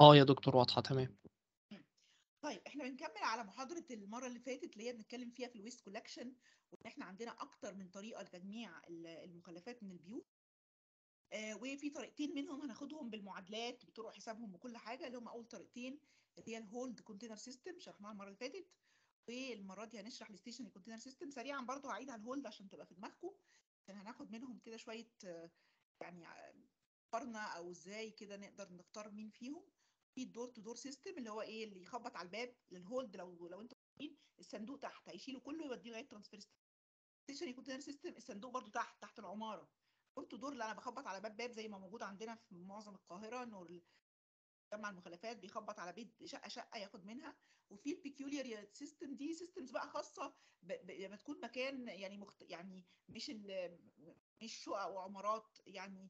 اه يا دكتور واضحة تمام طيب احنا بنكمل على محاضرة المرة اللي فاتت اللي هي بنتكلم فيها في الويست كولكشن وان احنا عندنا اكتر من طريقة لتجميع ال- المخلفات من البيوت آه وفي طريقتين منهم هناخدهم بالمعادلات بطرق حسابهم وكل حاجة اللي هم اول طريقتين اللي هي الهولد كونتينر سيستم شرحناها المرة اللي فاتت والمرة دي هنشرح الستيشن كونتينر سيستم سريعا برضو هعيد على الهولد عشان تبقى في دماغكم عشان هناخد منهم كده شوية آه، يعني آه، مقارنة او ازاي كده نقدر نختار مين فيهم في الدور تو دور سيستم اللي هو ايه اللي يخبط على الباب للهولد لو لو انتوا فاكرين الصندوق تحت هيشيله كله يوديه لغايه ترانسفير ستيشن كونتينر سيستم الصندوق برضو تحت تحت العماره دور تو دور اللي انا بخبط على باب باب زي ما موجود عندنا في معظم القاهره انه ال- جمع المخلفات بيخبط على بيت شقه شقه ياخد منها وفي البيكيوليار سيستم دي سيستمز بقى خاصه ب- ب- لما تكون مكان يعني مخت... يعني مش ال... مش شقق وعمارات يعني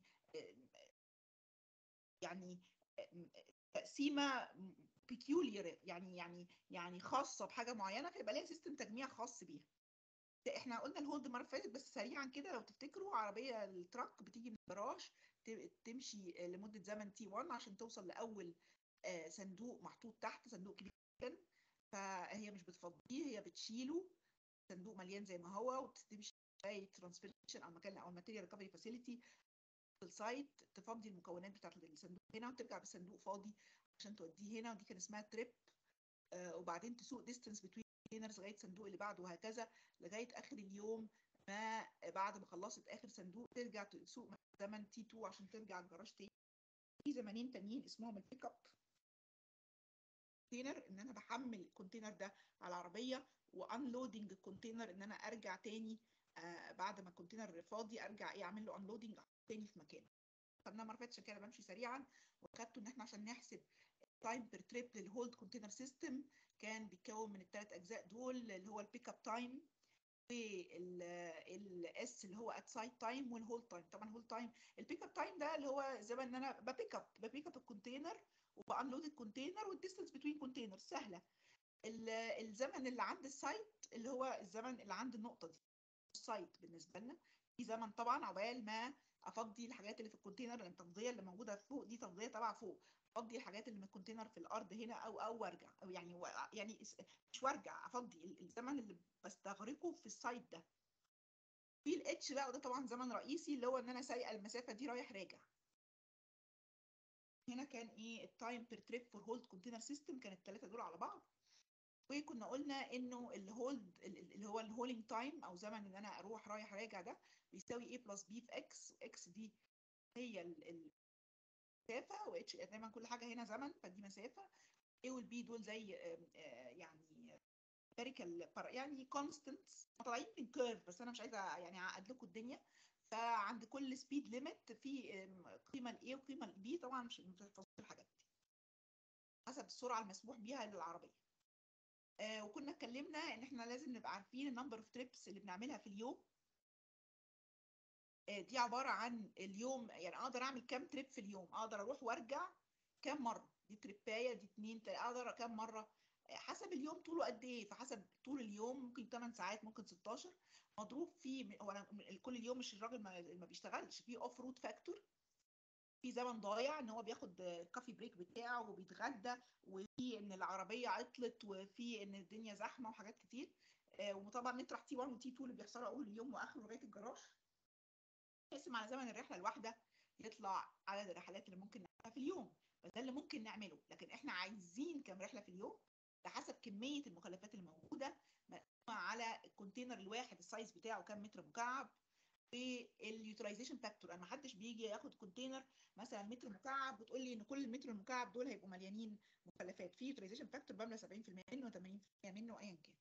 يعني تقسيمه بيكيولير يعني يعني يعني خاصه بحاجه معينه فيبقى ليها سيستم تجميع خاص بيها ده احنا قلنا الهولد المره اللي فاتت بس سريعا كده لو تفتكروا عربيه التراك بتيجي من الجراج ت- تمشي لمده زمن تي 1 عشان توصل لاول آه، صندوق محطوط تحت صندوق كبير جدا فهي مش بتفضيه هي بتشيله صندوق مليان زي ما هو وتمشي لغايه ترانسفيرشن او مكان او الماتيريال ريكفري فاسيلتي السايت تفضي المكونات بتاعت الصندوق هنا وترجع بالصندوق فاضي عشان توديه هنا ودي كان اسمها تريب آه وبعدين تسوق ديستنس بتوين كونتينرز لغايه الصندوق اللي بعده وهكذا لغايه اخر اليوم ما بعد ما خلصت اخر صندوق ترجع تسوق زمن تي 2 عشان ترجع الجراج تاني في زمنين تانيين اسمهم البيك اب كونتينر ان انا بحمل الكونتينر ده على العربيه وانلودنج الكونتينر ان انا ارجع تاني آه بعد ما الكونتينر فاضي ارجع ايه اعمل له انلودنج تاني في مكانه خدناها مره فاتت عشان كده بمشي سريعا وخدته ان احنا عشان نحسب تايم بير تريب للهولد كونتينر سيستم كان بيتكون من الثلاث اجزاء دول اللي هو البيك اب تايم والاس اللي هو ات سايد تايم والهولد تايم طبعا الهولد تايم البيك اب تايم ده اللي هو زي ما ان انا ببيك اب ببيك اب الكونتينر وبانلود الكونتينر والديستنس بتوين كونتينر سهله ال- الزمن اللي عند السايت اللي هو الزمن اللي عند النقطه دي السايت بالنسبه لنا في زمن طبعا عقبال ما افضي الحاجات اللي في الكونتينر لان التفضيه اللي موجوده فوق دي تفضيه تبع فوق افضي الحاجات اللي من الكونتينر في الارض هنا او او وارجع او يعني و- يعني اس- مش وارجع افضي ال- الزمن اللي بستغرقه في السايت ده في الاتش بقى وده طبعا زمن رئيسي اللي هو ان انا سايقه المسافه دي رايح راجع هنا كان ايه التايم بير تريب فور هولد كونتينر سيستم كان الثلاثه دول على بعض وكنا قلنا انه الهولد اللي هو الهولينج تايم او زمن ان انا اروح رايح راجع ده بيساوي a بلس b في x x دي هي ال- المسافه و h دايما كل حاجه هنا زمن فدي مسافه a وال b دول زي آم، آه، يعني numerical بار- يعني constants طالعين من كيرف بس انا مش عايزه يعني اعقد لكم الدنيا فعند كل سبيد ليميت في آم، قيمه ل a وقيمه ل b طبعا مش مش هتفصل الحاجات دي حسب السرعه المسموح بيها للعربيه آه وكنا اتكلمنا ان احنا لازم نبقى عارفين النمبر اوف تريبس اللي بنعملها في اليوم آه دي عباره عن اليوم يعني اقدر اعمل كام تريب في اليوم اقدر اروح وارجع كام مره دي تريبايه دي اتنين تل- اقدر كام مره آه حسب اليوم طوله قد ايه فحسب طول اليوم ممكن 8 ساعات ممكن 16 مضروب في هو انا كل اليوم مش الراجل ما, ما بيشتغلش في اوف رود فاكتور في زمن ضايع ان هو بياخد كافي بريك بتاعه وبيتغدى وفي ان العربيه عطلت وفي ان الدنيا زحمه وحاجات كتير آه، وطبعا نطرح تي 1 وتي 2 اللي بيحصلوا اول اليوم واخره لغايه الجراج نقسم على زمن الرحله الواحده يطلع عدد الرحلات اللي ممكن نعملها في اليوم فده اللي ممكن نعمله لكن احنا عايزين كام رحله في اليوم ده حسب كميه المخلفات اللي موجوده مقسومه على الكونتينر الواحد السايز بتاعه كام متر مكعب واليوتيلايزيشن فاكتور انا ما حدش بيجي ياخد كونتينر مثلا متر مكعب وتقول لي ان كل المتر المكعب دول هيبقوا مليانين مخلفات في يوتيلايزيشن فاكتور بملى 70% منه 80% منه ايا كان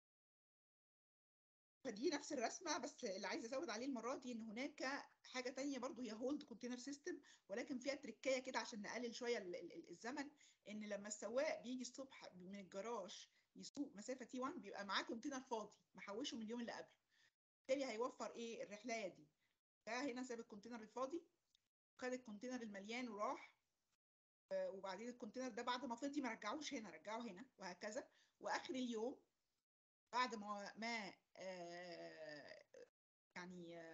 فدي نفس الرسمه بس اللي عايزه ازود عليه المره دي ان هناك حاجه تانية برضو هي هولد كونتينر سيستم ولكن فيها تريكايه كده عشان نقلل شويه ال- ال- ال- الزمن ان لما السواق بيجي الصبح من الجراج يسوق مسافه تي 1 بيبقى معاه كونتينر فاضي محوشه من اليوم اللي قبله بالتالي هيوفر ايه الرحلايه دي ده هنا ساب الكونتينر الفاضي خد الكونتينر المليان وراح آه، وبعدين الكونتينر ده بعد ما فضي ما رجعوش هنا رجعه هنا وهكذا واخر اليوم بعد ما ما آه، يعني آه،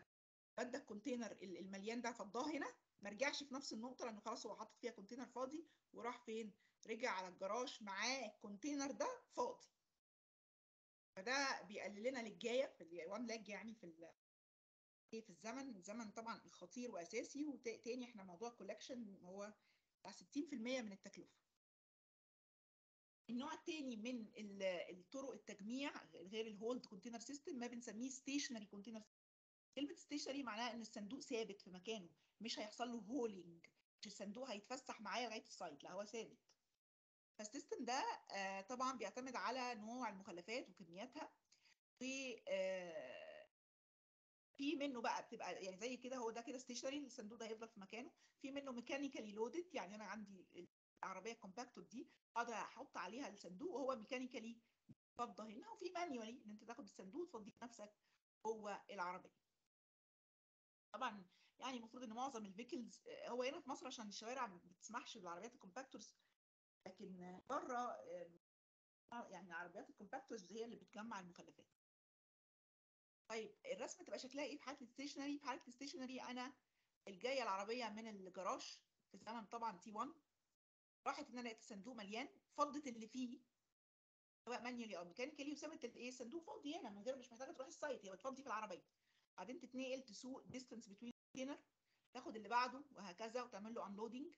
بدى الكونتينر ال- المليان ده فضاه هنا ما رجعش في نفس النقطه لانه خلاص هو حاطط فيها كونتينر فاضي وراح فين رجع على الجراج معاه الكونتينر ده فاضي فده بيقلل لنا للجايه في الوان لاج يعني في ال- في الزمن الزمن طبعا الخطير واساسي وتاني احنا موضوع كولكشن هو بتاع 60% من التكلفه النوع الثاني من ال- الطرق التجميع غير الهولد كونتينر سيستم ما بنسميه ستيشنري كونتينر كلمه ستيشنري معناها ان الصندوق ثابت في مكانه مش هيحصل له هولينج مش الصندوق هيتفسح معايا لغايه السايت لا هو ثابت فالسيستم ده آه، طبعا بيعتمد على نوع المخلفات وكمياتها و آه، في منه بقى بتبقى يعني زي كده هو ده كده ستيشنري الصندوق ده هيفضل في مكانه في منه ميكانيكالي لودد يعني انا عندي العربيه الكومباكتور دي اقدر احط عليها الصندوق وهو ميكانيكالي فضه هنا وفي مانيوالي ان انت تاخد الصندوق وتفضيه بنفسك جوه العربيه طبعا يعني المفروض ان معظم الفيكلز هو هنا في مصر عشان الشوارع ما بتسمحش بالعربيات الكومباكتورز لكن بره يعني العربيات الكومباكتورز هي اللي بتجمع المخلفات طيب الرسمه تبقى شكلها ايه في حاله الستيشنري في حاله الستيشنري انا الجايه العربيه من الجراج في زمن طبعا تي 1 راحت ان انا لقيت الصندوق مليان فضت اللي فيه سواء مانيولي او ميكانيكالي وسابت الايه الصندوق فاضي هنا من غير مش محتاجه تروح السايت هي بتفضي في العربيه بعدين تتنقل تسوق ديستانس بتوين كونتينر تاخد اللي بعده وهكذا وتعمل له انلودنج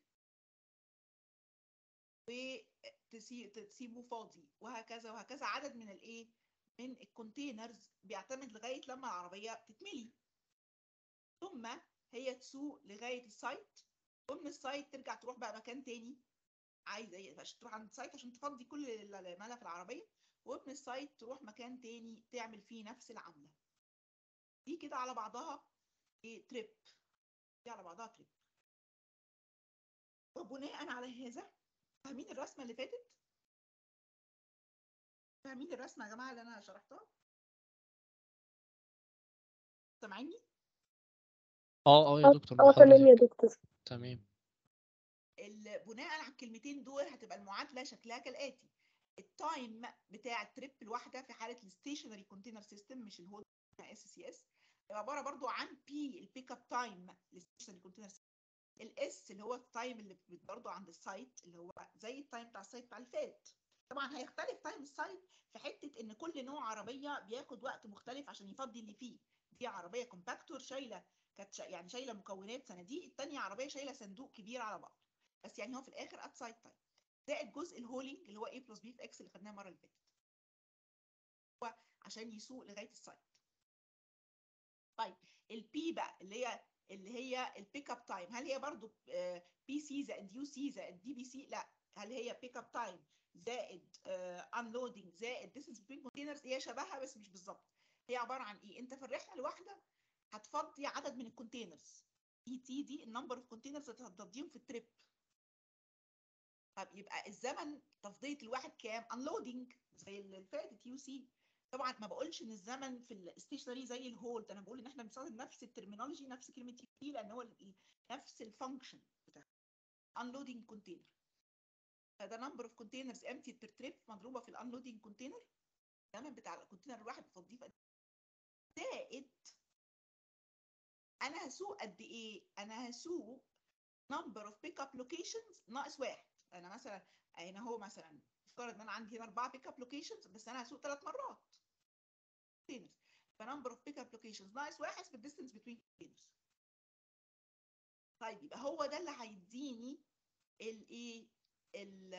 وتسيبه فاضي وهكذا وهكذا عدد من الايه من الكونتينرز بيعتمد لغايه لما العربيه تتملي ثم هي تسوق لغايه السايت ومن السايت ترجع تروح بقى مكان تاني عايزه ايه عشان تروح عند السايت عشان تفضي كل اللي مالها في العربيه ومن السايت تروح مكان تاني تعمل فيه نفس العمله دي كده على بعضها ايه تريب دي على بعضها تريب وبناء على هذا فاهمين الرسمه اللي فاتت فاهمين الرسمه يا جماعه اللي انا شرحتها سامعيني اه اه يا دكتور اه تمام يا حضرتك دكتور تمام ال- بناء على الكلمتين دول هتبقى المعادله شكلها كالاتي التايم بتاع التريب الواحده في حاله الستيشنري كونتينر سيستم مش الهولد اس سي اس عباره برضو عن بي البيك اب تايم للستيشنري كونتينر سيستم الاس اللي هو التايم اللي برضو عند السايت اللي هو زي التايم بتاع السايت بتاع الفات طبعا هيختلف تايم السايت في حته ان كل نوع عربيه بياخد وقت مختلف عشان يفضي اللي فيه دي عربيه كومباكتور شايله كانت شا- يعني شايله مكونات صناديق الثانيه عربيه شايله صندوق كبير على بعض بس يعني هو في الاخر ات سايد تايم زائد جزء الهولينج اللي هو A بلس بي في اكس اللي خدناه المره اللي فاتت هو عشان يسوق لغايه السايت طيب البي بقى اللي هي اللي هي البيك اب تايم هل هي برضو بي سي زائد يو سي زائد دي بي سي لا هل هي بيك اب تايم زائد انلودنج زائد distance between containers هي شبهها بس مش بالظبط هي عباره عن ايه انت في الرحله الواحده هتفضي عدد من الكونتينرز اي تي دي النمبر اوف كونتينرز اللي هتفضيهم في التريب طب يبقى الزمن تفضيه الواحد كام انلودنج زي اللي فاتت يو سي طبعا ما بقولش ان الزمن في الستيشنري زي الهولد انا بقول ان احنا بنستخدم نفس الترمينولوجي نفس كلمه يو سي لان هو ال- نفس الفانكشن بتاع unloading container فده number of containers emptied per trip مضروبه في الانلودنج كونتينر الزمن بتاع الكونتينر الواحد بتفضيه في قد إيه؟ زائد انا هسوق قد ايه انا هسوق number of pickup locations ناقص واحد انا مثلا هنا هو مثلا افترض ان انا عندي هنا اربعه بيك اب لوكيشنز بس انا هسوق ثلاث مرات containers فنمبر اوف بيك اب لوكيشنز ناقص واحد في الديستنس بتوين containers طيب يبقى هو ده اللي هيديني الايه ال-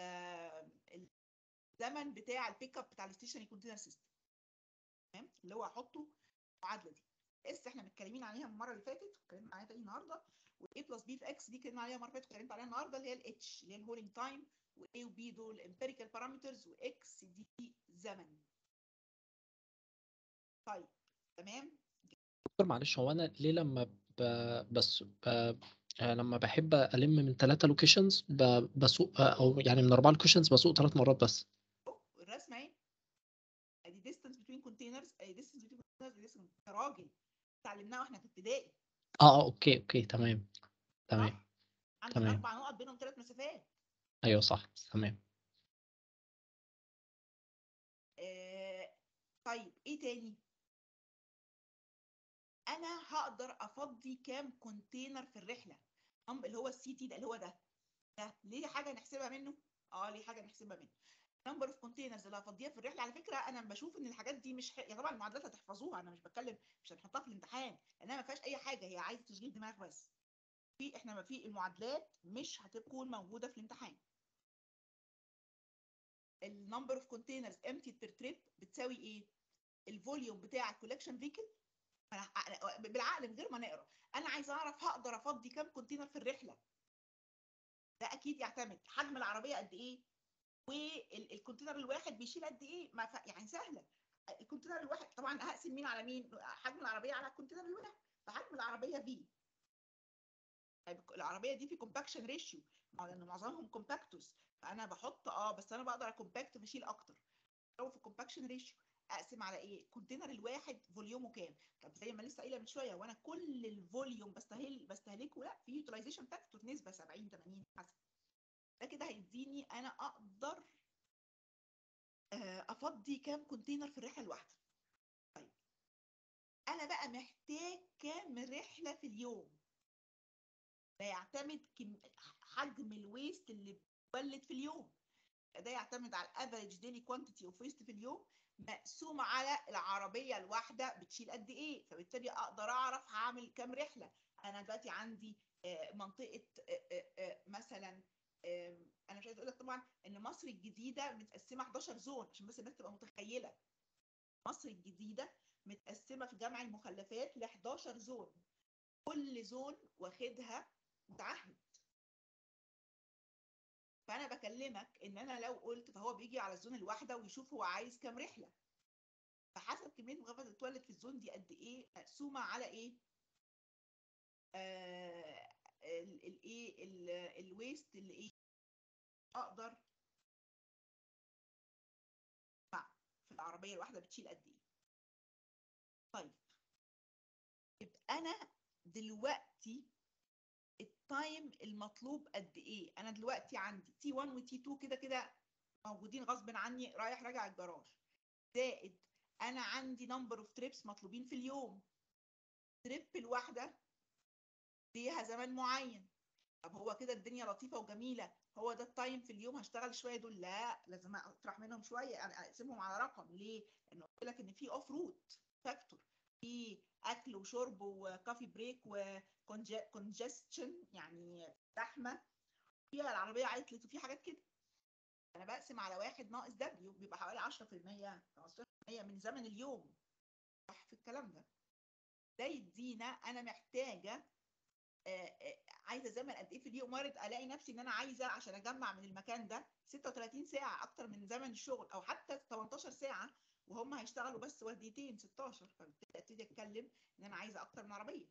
الزمن بتاع البيك اب بتاع الستيشنري كونتينر سيستم تمام اللي هو هحطه المعادله دي اس احنا متكلمين عليها المره اللي فاتت واتكلمنا عليها تاني النهارده واي بلس بي في اكس دي اتكلمنا عليها المره اللي فاتت واتكلمت عليها النهارده اللي هي الاتش اللي هي الهولينج تايم واي وبي دول امبيريكال بارامترز واكس دي زمن طيب تمام دكتور معلش هو انا ليه لما ب... بس ب... آه، لما بحب الم من ثلاثة لوكيشنز ب... بسوق آه، او يعني من اربعة لوكيشنز بسوق ثلاث مرات بس أهو الرسمه اهي ادي ديستنس بتوين كونتينرز ادي ديستنس بتوين كونتينرز يا راجل اتعلمناها واحنا في ابتدائي اه اه اوكي اوكي تمام تمام صح؟ عندك تمام. اربع نقط بينهم ثلاث مسافات ايوه صح تمام آه طيب ايه تاني انا هقدر افضي كام كونتينر في الرحله أم- اللي هو السي تي ده اللي هو ده ده ليه حاجه نحسبها منه اه ليه حاجه نحسبها منه نمبر اوف كونتينرز اللي هفضيها في الرحله على فكره انا بشوف ان الحاجات دي مش ح... يعني طبعا المعادلات هتحفظوها انا مش بتكلم مش هنحطها في الامتحان لانها ما فيهاش اي حاجه هي عايزه تشغيل دماغ بس في احنا ما في المعادلات مش هتكون موجوده في الامتحان النمبر اوف كونتينرز emptied بير تريب بتساوي ايه الفوليوم بتاع الكولكشن فيكل بالعقل من غير ما نقرا انا عايزه اعرف هقدر افضي كام كونتينر في الرحله ده اكيد يعتمد حجم العربيه قد ايه والكونتينر الواحد بيشيل قد ايه ما ف... يعني سهله الكونتينر الواحد طبعا هقسم مين على مين حجم العربيه على الكونتينر الواحد فحجم العربيه في طيب العربيه دي في كومباكشن ريشيو لان معظمهم كومباكتوس فانا بحط اه بس انا بقدر اكومباكت فاشيل اكتر لو في كومباكشن ريشيو اقسم على ايه الكونتينر الواحد فوليومه كام طب زي ما لسه قايله من شويه وانا كل الفوليوم بستهل بستهلكه لا في يوتيلايزيشن فاكتور نسبه 70 80 حسب ده كده هيديني انا اقدر آه، افضي كام كونتينر في الرحله الواحده طيب انا بقى محتاج كام رحله في اليوم ده يعتمد كم حجم الويست اللي بيولد في اليوم ده يعتمد على الافريج ديلي كوانتيتي اوف ويست في اليوم مقسوم على العربيه الواحده بتشيل قد ايه فبالتالي اقدر اعرف هعمل كام رحله انا دلوقتي عندي آه، منطقه آه، آه، آه، مثلا آم، انا مش عايزه اقول لك طبعا ان مصر الجديده متقسمه 11 زون عشان بس الناس تبقى متخيله مصر الجديده متقسمه في جمع المخلفات ل 11 زون كل زون واخدها متعهد فانا بكلمك ان انا لو قلت فهو بيجي على الزون الواحده ويشوف هو عايز كام رحله فحسب كميه المخلفات اللي اتولد في الزون دي قد ايه مقسومه على ايه آه الايه الويست اللي ايه اقدر مع في العربيه الواحده بتشيل قد ايه طيب يبقى انا دلوقتي التايم المطلوب قد ايه انا دلوقتي عندي تي 1 وتي 2 كده كده موجودين غصب عني رايح راجع الجراج زائد انا عندي نمبر اوف تريبس مطلوبين في اليوم تريب الواحده ليها زمان معين طب هو كده الدنيا لطيفه وجميله هو ده التايم في اليوم هشتغل شويه دول لا لازم اطرح منهم شويه انا اقسمهم على رقم ليه؟ لانه قلت لك ان في اوف روت فاكتور في اكل وشرب وكافي بريك وكونجستشن يعني زحمه فيها العربيه عطلت وفي حاجات كده انا بقسم على واحد ناقص دبليو بيبقى حوالي 10% 15% من زمن اليوم صح في الكلام ده ده يدينا انا محتاجه آه، آه، عايزه زمن قد ايه في اليوم وارد الاقي نفسي ان انا عايزه عشان اجمع من المكان ده 36 ساعه اكتر من زمن الشغل او حتى 18 ساعه وهم هيشتغلوا بس ورديتين 16 فبالتالي ابتدي اتكلم ان انا عايزه اكتر من عربيه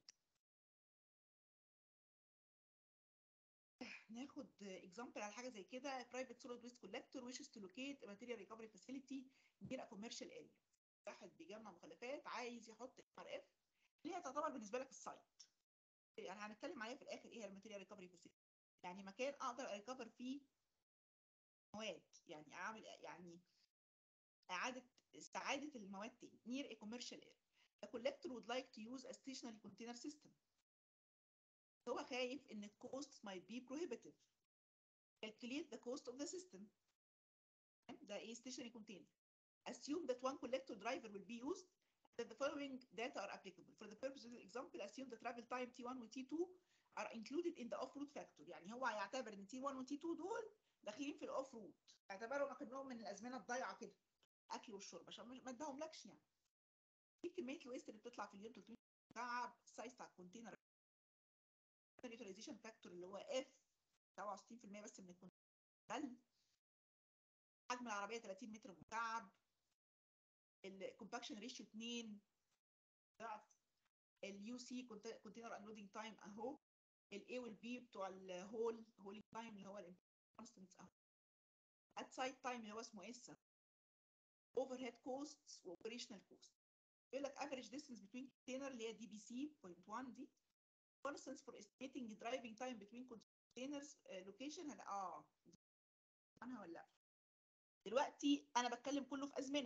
ناخد اكزامبل على حاجه زي كده برايفت سوليد ويست كولكتور ويشز تو لوكيت ماتيريال ريكفري فاسيلتي نير كوميرشال اريا واحد بيجمع مخلفات عايز يحط ار اف اللي هي تعتبر بالنسبه لك السايت يعني هنتكلم عليها في الاخر ايه هي الماتيريال ريكفري فاسيلتي يعني مكان اقدر اريكفر فيه مواد يعني اعمل يعني اعاده استعاده المواد تاني near a commercial area the collector would like to use a stationary container system هو خايف ان costs might be prohibitive calculate the cost of the system ده ايه stationary container assume that one collector driver will be used that the following data are applicable for the purpose of the example assume the travel time T1 و T2 are included in the off-road factor يعني هو هيعتبر ان T1 و T2 دول داخلين في الاوف رود اعتبرهم اكنهم من الازمنه الضايعه كده الاكل والشرب عشان ما اداهملكش يعني في كميه الويست اللي بتطلع في اليوم 300 مكعب السايز بتاع الكونتينر اليوتيلايزيشن فاكتور اللي هو اف 67% بس من الكونتينر حجم العربيه 30 متر مكعب الكومباكشن ريشيو 2 ضعف اليو سي كونتينر انلودنج تايم اهو الاي والبي بتوع الهول هولينج تايم اللي هو الكونستنت اهو ات سايد تايم اللي هو اسمه اس اوفر هيد كوستس واوبريشنال كوست يقول لك افريج ديستنس بتوين كونتينر اللي هي دي بي سي 0.1 دي constants for estimating driving time between containers uh, location هن... اه عنها ولا لا دلوقتي انا بتكلم كله في ازمنه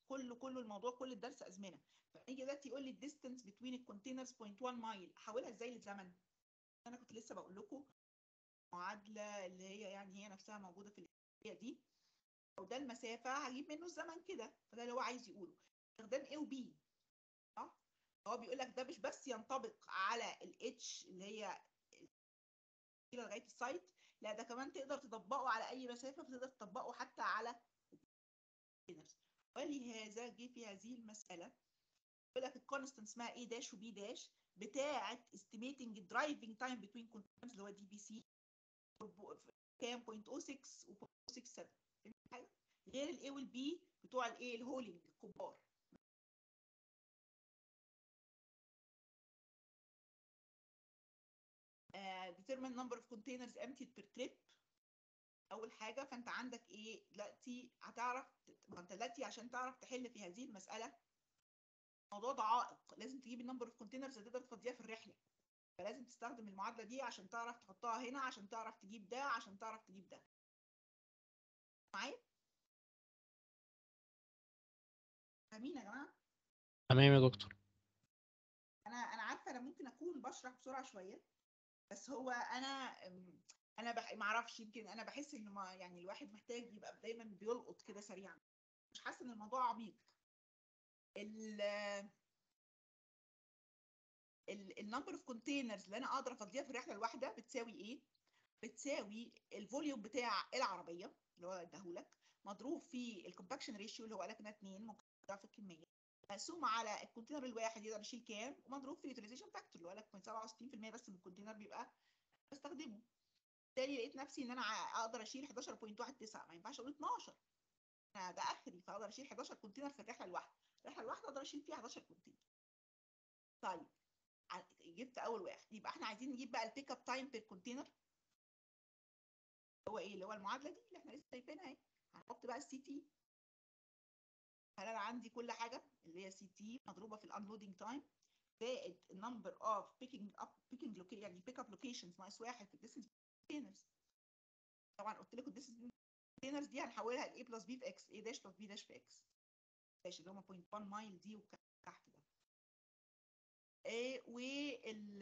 كله كله الموضوع كل الدرس ازمنه فيجي دلوقتي يقول لي الديستنس بين الكونتينرز 0.1 مايل احولها ازاي للزمن انا كنت لسه بقول لكم معادله اللي هي يعني هي نفسها موجوده في الحكايه دي لو ده المسافه هجيب منه الزمن كده فده اللي هو عايز يقوله استخدام A و B صح هو بيقول لك ده مش بس ينطبق على الاتش اللي هي لغايه السايت لا ده كمان تقدر تطبقه على اي مسافه فتقدر تطبقه حتى على ولهذا جه في هذه المساله يقول لك الكونستنت اسمها A داش وبي داش بتاعه estimating driving time between continuums اللي هو دي بي سي كام 0.06 و 0.67 حاجه غير الاي والبي بتوع الايه الهولينج الكبار uh, determine number of containers emptied per trip اول حاجه فانت عندك ايه دلوقتي هتعرف ما انت دلوقتي عشان تعرف تحل في هذه المساله الموضوع ده عائق لازم تجيب النمبر اوف كونتينرز اللي تقدر تفضيها في الرحله فلازم تستخدم المعادله دي عشان تعرف تحطها هنا عشان تعرف تجيب ده عشان تعرف تجيب ده معايا فاهمين يا جماعه تمام يا دكتور انا انا عارفه انا ممكن اكون بشرح بسرعه شويه بس هو انا انا بح... ما اعرفش يمكن انا بحس ان ما يعني الواحد محتاج يبقى دايما بيلقط كده سريعا مش حاسه ان الموضوع عميق ال النمبر اوف كونتينرز اللي انا اقدر افضيها في الرحله الواحده بتساوي ايه بتساوي الفوليوم بتاع العربيه اللي هو اداهولك مضروب في الكومباكشن ريشيو اللي هو قال لك انها 2 ممكن ضعف الكميه مقسوم على الكونتينر الواحد يقدر يشيل كام ومضروب في اليوتيلايزيشن فاكتور اللي هو قال لك 67% بس من الكونتينر بيبقى بستخدمه بالتالي لقيت نفسي ان انا اقدر اشيل 11.19 ما ينفعش اقول 12 انا ده اخري فاقدر اشيل 11 كونتينر في الرحله الواحده الرحله الواحده اقدر اشيل فيها 11 كونتينر طيب جبت اول واحد يبقى احنا عايزين نجيب بقى البيك اب تايم بير كونتينر هو ايه اللي هو المعادله دي اللي احنا لسه شايفينها اهي هنحط بقى السي تي هل انا عندي كل حاجه اللي هي سي تي مضروبه في الانلودنج تايم زائد النمبر اوف بيكينج اب بيكينج لوكي يعني بيك اب لوكيشنز ناقص واحد في الديستنس كونتينرز طبعا قلت لكم الديستنس كونتينرز دي هنحولها ل a بلس b في x a داش بلس b داش في x ماشي اللي هم 0.1 مايل دي وتحت ده ايه وال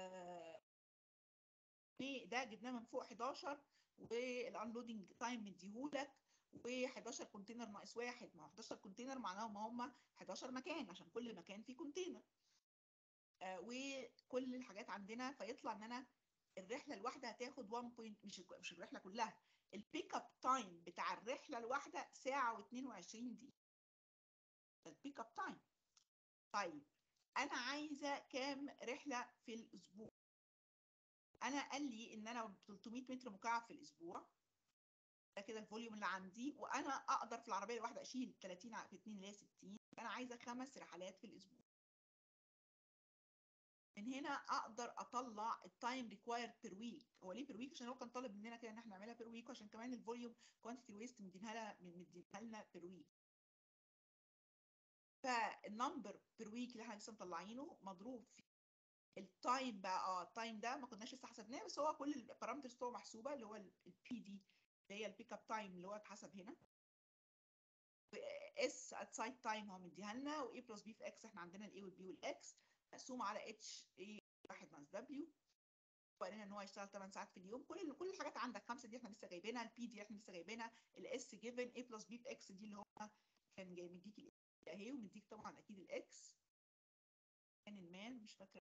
ده جبناه من فوق 11 والانلودنج تايم مديهولك و11 كونتينر ناقص واحد ما هو 11 كونتينر معناهم ما هم 11 مكان عشان كل مكان فيه كونتينر آه وكل الحاجات عندنا فيطلع ان انا الرحله الواحده هتاخد 1 بوينت مش مش الرحله كلها البيك اب تايم بتاع الرحله الواحده ساعه و22 دقيقه البيك اب تايم طيب انا عايزه كام رحله في الاسبوع انا قال لي ان انا 300 متر مكعب في الاسبوع ده كده الفوليوم اللي عندي وانا اقدر في العربيه الواحده اشيل 30 في 2 اللي هي 60 انا عايزه خمس رحلات في الاسبوع من هنا اقدر اطلع التايم ريكوايرد بير ويك هو ليه بير ويك عشان هو كان طالب مننا كده ان احنا نعملها بير ويك وعشان كمان الفوليوم كوانتيتي ويست مدينها لها مدينها لنا بير ويك فالنمبر بير ويك اللي احنا لسه مطلعينه مضروب في التايم بقى اه التايم ده ما كناش لسه حسبناه بس هو كل البارامترز بتوعه محسوبه اللي هو البي دي اللي هي البيك اب تايم اللي هو اتحسب هنا اس ات سايد تايم هو مديها لنا واي بلس بي في اكس احنا عندنا الاي والبي والاكس مقسوم على اتش اي واحد ناقص دبليو وقال لنا ان هو يشتغل 8 ساعات في اليوم كل كل الحاجات عندك خمسه دي احنا لسه جايبينها البي دي احنا لسه جايبينها الاس جيفن اي بلس بي في اكس دي اللي هو كان جاي مديك اهي ومديك طبعا اكيد الاكس كان المان مش فاكره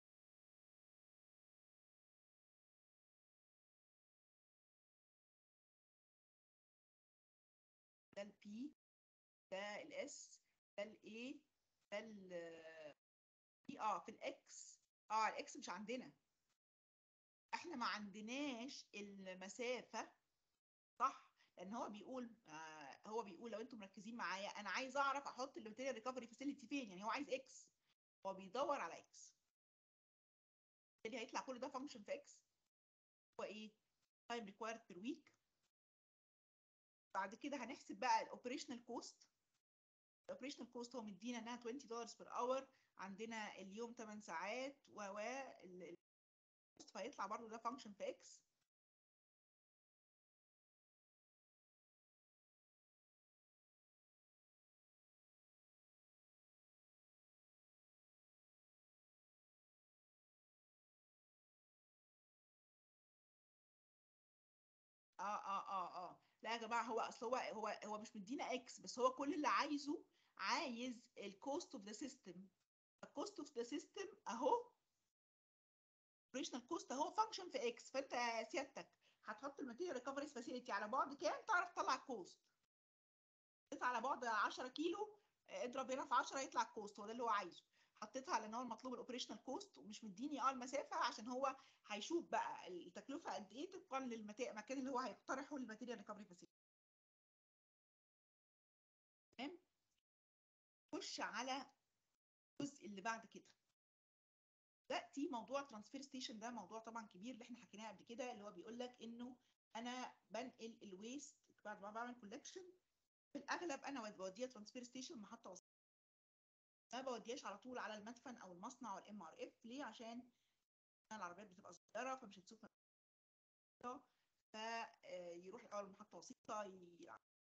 ده البي ده الاس ده الاي ده ال اه في الاكس اه الاكس مش عندنا احنا ما عندناش المسافه صح لان هو بيقول آه هو بيقول لو انتم مركزين معايا انا عايز اعرف احط الماتيريال ريكفري فاسيلتي فين يعني هو عايز اكس هو بيدور على اكس اللي هيطلع كل ده فانكشن في اكس هو ايه تايم ريكوايرد بير ويك بعد كده هنحسب بقى الاوبريشنال كوست الاوبريشنال كوست هو مدينا انها 20 دولار بير اور عندنا اليوم 8 ساعات و و فيطلع برضو ده فانكشن في اكس اه اه اه اه لا يا جماعه هو اصل هو هو هو مش مدينا اكس بس هو كل اللي عايزه عايز الكوست اوف ذا سيستم الكوست اوف ذا سيستم اهو اوبريشنال كوست اهو فانكشن في اكس فانت سيادتك هتحط الماتيريال ريكفري فاسيلتي على بعد كام تعرف تطلع الكوست حطيتها على بعد 10 كيلو آه، اضرب هنا في 10 يطلع الكوست هو ده اللي هو عايزه حطيتها على ان هو المطلوب الاوبريشنال كوست ومش مديني اه المسافه عشان هو هيشوف بقى التكلفه قد ايه طبقا للمكان اللي هو هيقترحه للماتيريال ريكفري فاسيلتي تمام خش على الجزء اللي بعد كده دلوقتي موضوع ترانسفير ستيشن ده موضوع طبعا كبير اللي احنا حكيناه قبل كده اللي هو بيقول لك انه انا بنقل الويست بعد ما بعمل كولكشن في الاغلب انا بوديها ترانسفير ستيشن محطه وسيطه ما بوديهاش على طول على المدفن او المصنع او الام ار اف ليه عشان العربيات بتبقى صغيره فمش هتسوق فيروح الاول محطه وسيطه ي-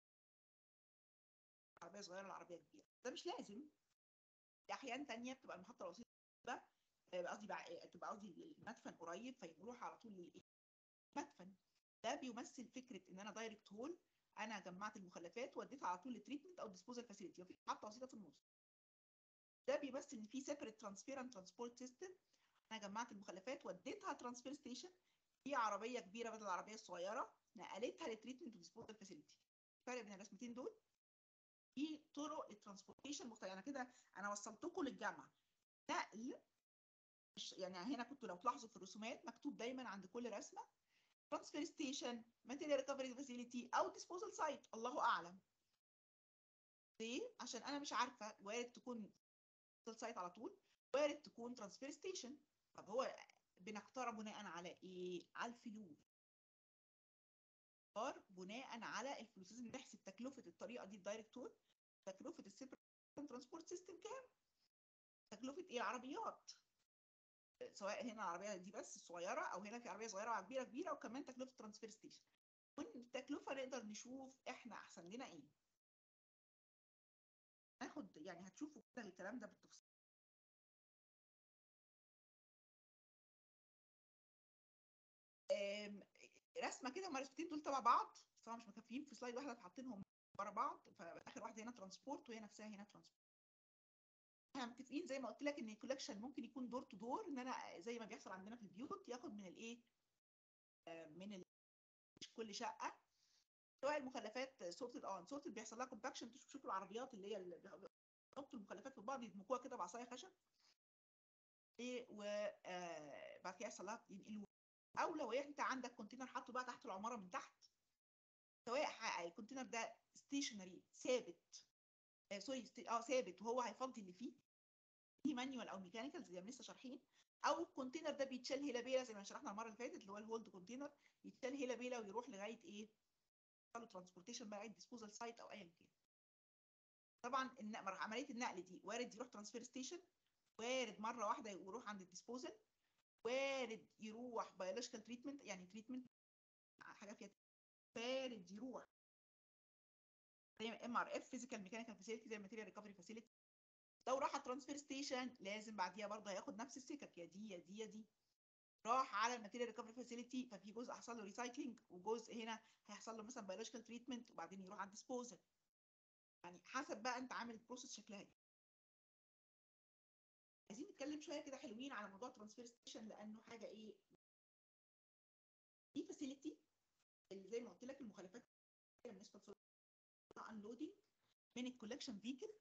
عربيه صغيره لعربيه كبيره ده مش لازم في احيان تانية بتبقى المحطه الوسيطه آه، قصدي بقى- تبقى قصدي المدفن قريب فيروح على طول للمدفن ده بيمثل فكره ان انا دايركت هول انا جمعت المخلفات وديتها على طول للتريتمنت او ديسبوزال فاسيلتي وفي محطه وسيطه في النص ده بيمثل ان في سيبريت ترانسفير اند ترانسبورت سيستم انا جمعت المخلفات وديتها ترانسفير ستيشن في عربيه كبيره بدل العربيه الصغيره نقلتها للتريتمنت وديسبوزال فاسيلتي الفرق بين الرسمتين دول في طرق للترانسبورتيشن مختلفه انا كده انا وصلتكم للجامعه نقل مش- يعني هنا كنتوا لو تلاحظوا في الرسومات مكتوب دايما عند كل رسمه ترانسفير ستيشن ماتيريال ريكفري فاسيلتي او ديسبوزال سايت الله اعلم ليه عشان انا مش عارفه وارد تكون ديسبوزال سايت على طول وارد تكون ترانسفير ستيشن طب هو بنختار بناء على ايه على الفلوس نختار بناء على الفلوس لازم نحسب تكلفه الطريقه دي الدايركت تول تكلفه السيبريت ترانسبورت سيستم كام تكلفه ايه العربيات سواء هنا العربيه دي بس الصغيره او هنا في عربيه صغيره وعربيه كبيره وكمان تكلفه ترانسفير ستيشن والتكلفه نقدر نشوف احنا احسن لنا ايه ناخد يعني هتشوفوا كده الكلام ده بالتفصيل آم، رسمه كده هما الرسمتين دول تبع بعض طبعا مش مكفيين في سلايد واحده حاطينهم ورا بعض فاخر واحده هنا ترانسبورت وهي نفسها هنا ترانسبورت احنا متفقين زي ما قلت لك ان الكولكشن ممكن يكون دور تو دور ان انا زي ما بيحصل عندنا في البيوت ياخد من الايه آه، من ال... مش كل شقه سواء المخلفات سورتد اه سورتد بيحصل لها كومباكشن تشوفوا العربيات اللي هي اللي بيحطوا المخلفات في بعض يدمجوها كده بعصايه خشب ايه وبعد كده يحصل لها ينقلوها او لو انت عندك كونتينر حاطه بقى تحت العماره من تحت سواء ح- الكونتينر ده ستيشنري ثابت آه سوري ست- اه ثابت وهو هيفضي اللي فيه في مانيوال او ميكانيكال زي ما لسه شارحين او الكونتينر ده بيتشال هيلا بيلا زي ما شرحنا المره اللي فاتت اللي هو الهولد كونتينر يتشال هيلا بيلا ويروح لغايه ايه له ترانسبورتيشن بقى ديسبوزال سايت او ايا كان طبعا الن- عمليه النقل دي وارد يروح ترانسفير ستيشن وارد مره واحده يروح عند الديسبوزال وارد يروح بيولوجيكال تريتمنت يعني تريتمنت حاجه فيها وارد يروح زي ام ار اف فيزيكال ميكانيكال فاسيلتي زي الماتيريال ريكفري فاسيلتي لو راح ترانسفير ستيشن لازم بعديها برضه هياخد نفس السكك يا دي يا دي يا دي راح على الماتيريال ريكفري فاسيلتي ففي جزء هيحصل له ريسايكلينج وجزء هنا هيحصل له مثلا بيولوجيكال تريتمنت وبعدين يروح على الديسبوزل يعني حسب بقى انت عامل البروسيس شكلها ايه عايزين نتكلم شويه كده حلوين على موضوع ترانسفير ستيشن لانه حاجه ايه دي فاسيلتي اللي زي ما قلت لك المخالفات بالنسبه انلودنج من الكولكشن فيكل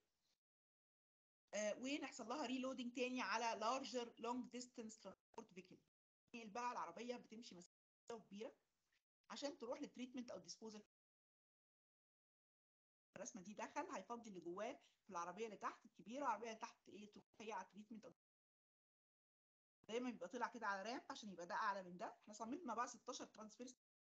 ونحصل لها ريلودنج تاني على لارجر لونج ديستانس ترانسبورت فيكل بقى العربيه بتمشي مسافه كبيره عشان تروح للتريتمنت او ديسبوزال الرسمه دي دخل هيفضي اللي جواه في العربيه اللي تحت الكبيره العربيه اللي تحت ايه تروح هي على التريتمنت أو دايما بيبقى طلع كده على رامب عشان يبقى ده اعلى من ده احنا صممنا بقى 16 ترانسفير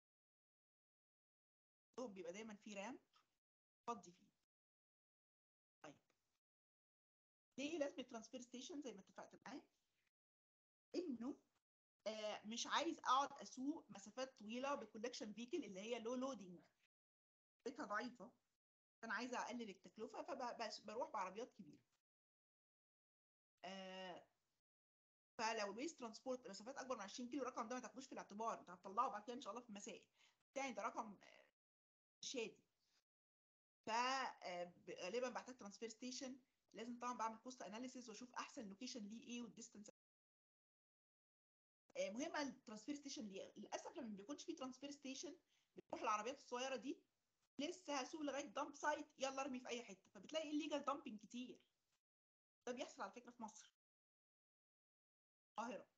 بيبقى دايما في رامب فضي فيه طيب ليه لازم الترانسفير ستيشن زي ما اتفقت معاه انه آه مش عايز اقعد اسوق مسافات طويله بكولكشن فيكل اللي هي لو لودنج بتاعتها ضعيفه انا عايزه اقلل التكلفه فبروح بعربيات كبيره آه فلو الويست ترانسبورت مسافات اكبر من 20 كيلو الرقم ده ما تاخدوش في الاعتبار انت هتطلعه بعد كده ان شاء الله في المسائل يعني ده رقم شادي فغالبا بحتاج ترانسفير ستيشن لازم طبعا بعمل كوست اناليسيز واشوف احسن لوكيشن ليه ايه والديستنس مهمه الترانسفير ستيشن ليه للاسف لما ما بيكونش في ترانسفير ستيشن بتروح العربيات الصغيره دي لسه هسوق لغايه دامب سايت يلا ارمي في اي حته فبتلاقي الليجال دامبنج كتير ده بيحصل على فكره في مصر القاهره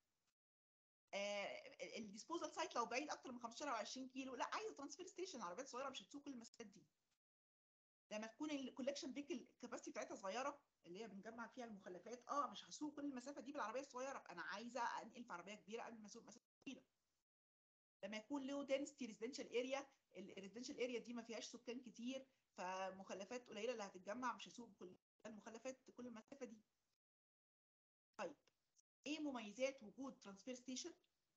آه الديسبوزال سايت لو بعيد اكتر من 15 او 20 كيلو لا عايزه ترانسفير ستيشن عربيات صغيره مش هتسوق كل المسافات دي لما تكون الكولكشن بيك الكباسيتي بتاعتها صغيره اللي هي بنجمع فيها المخلفات اه مش هسوق كل المسافه دي بالعربيه الصغيره انا عايزه انقل في عربيه كبيره قبل ما اسوق مسافه طويله لما يكون له دنسيتي ريزيدنشال اريا الريزيدنشال اريا دي ما فيهاش سكان كتير فمخلفات قليله اللي هتتجمع مش هسوق كل المخلفات كل المسافه دي طيب ايه مميزات وجود ترانسفير ستيشن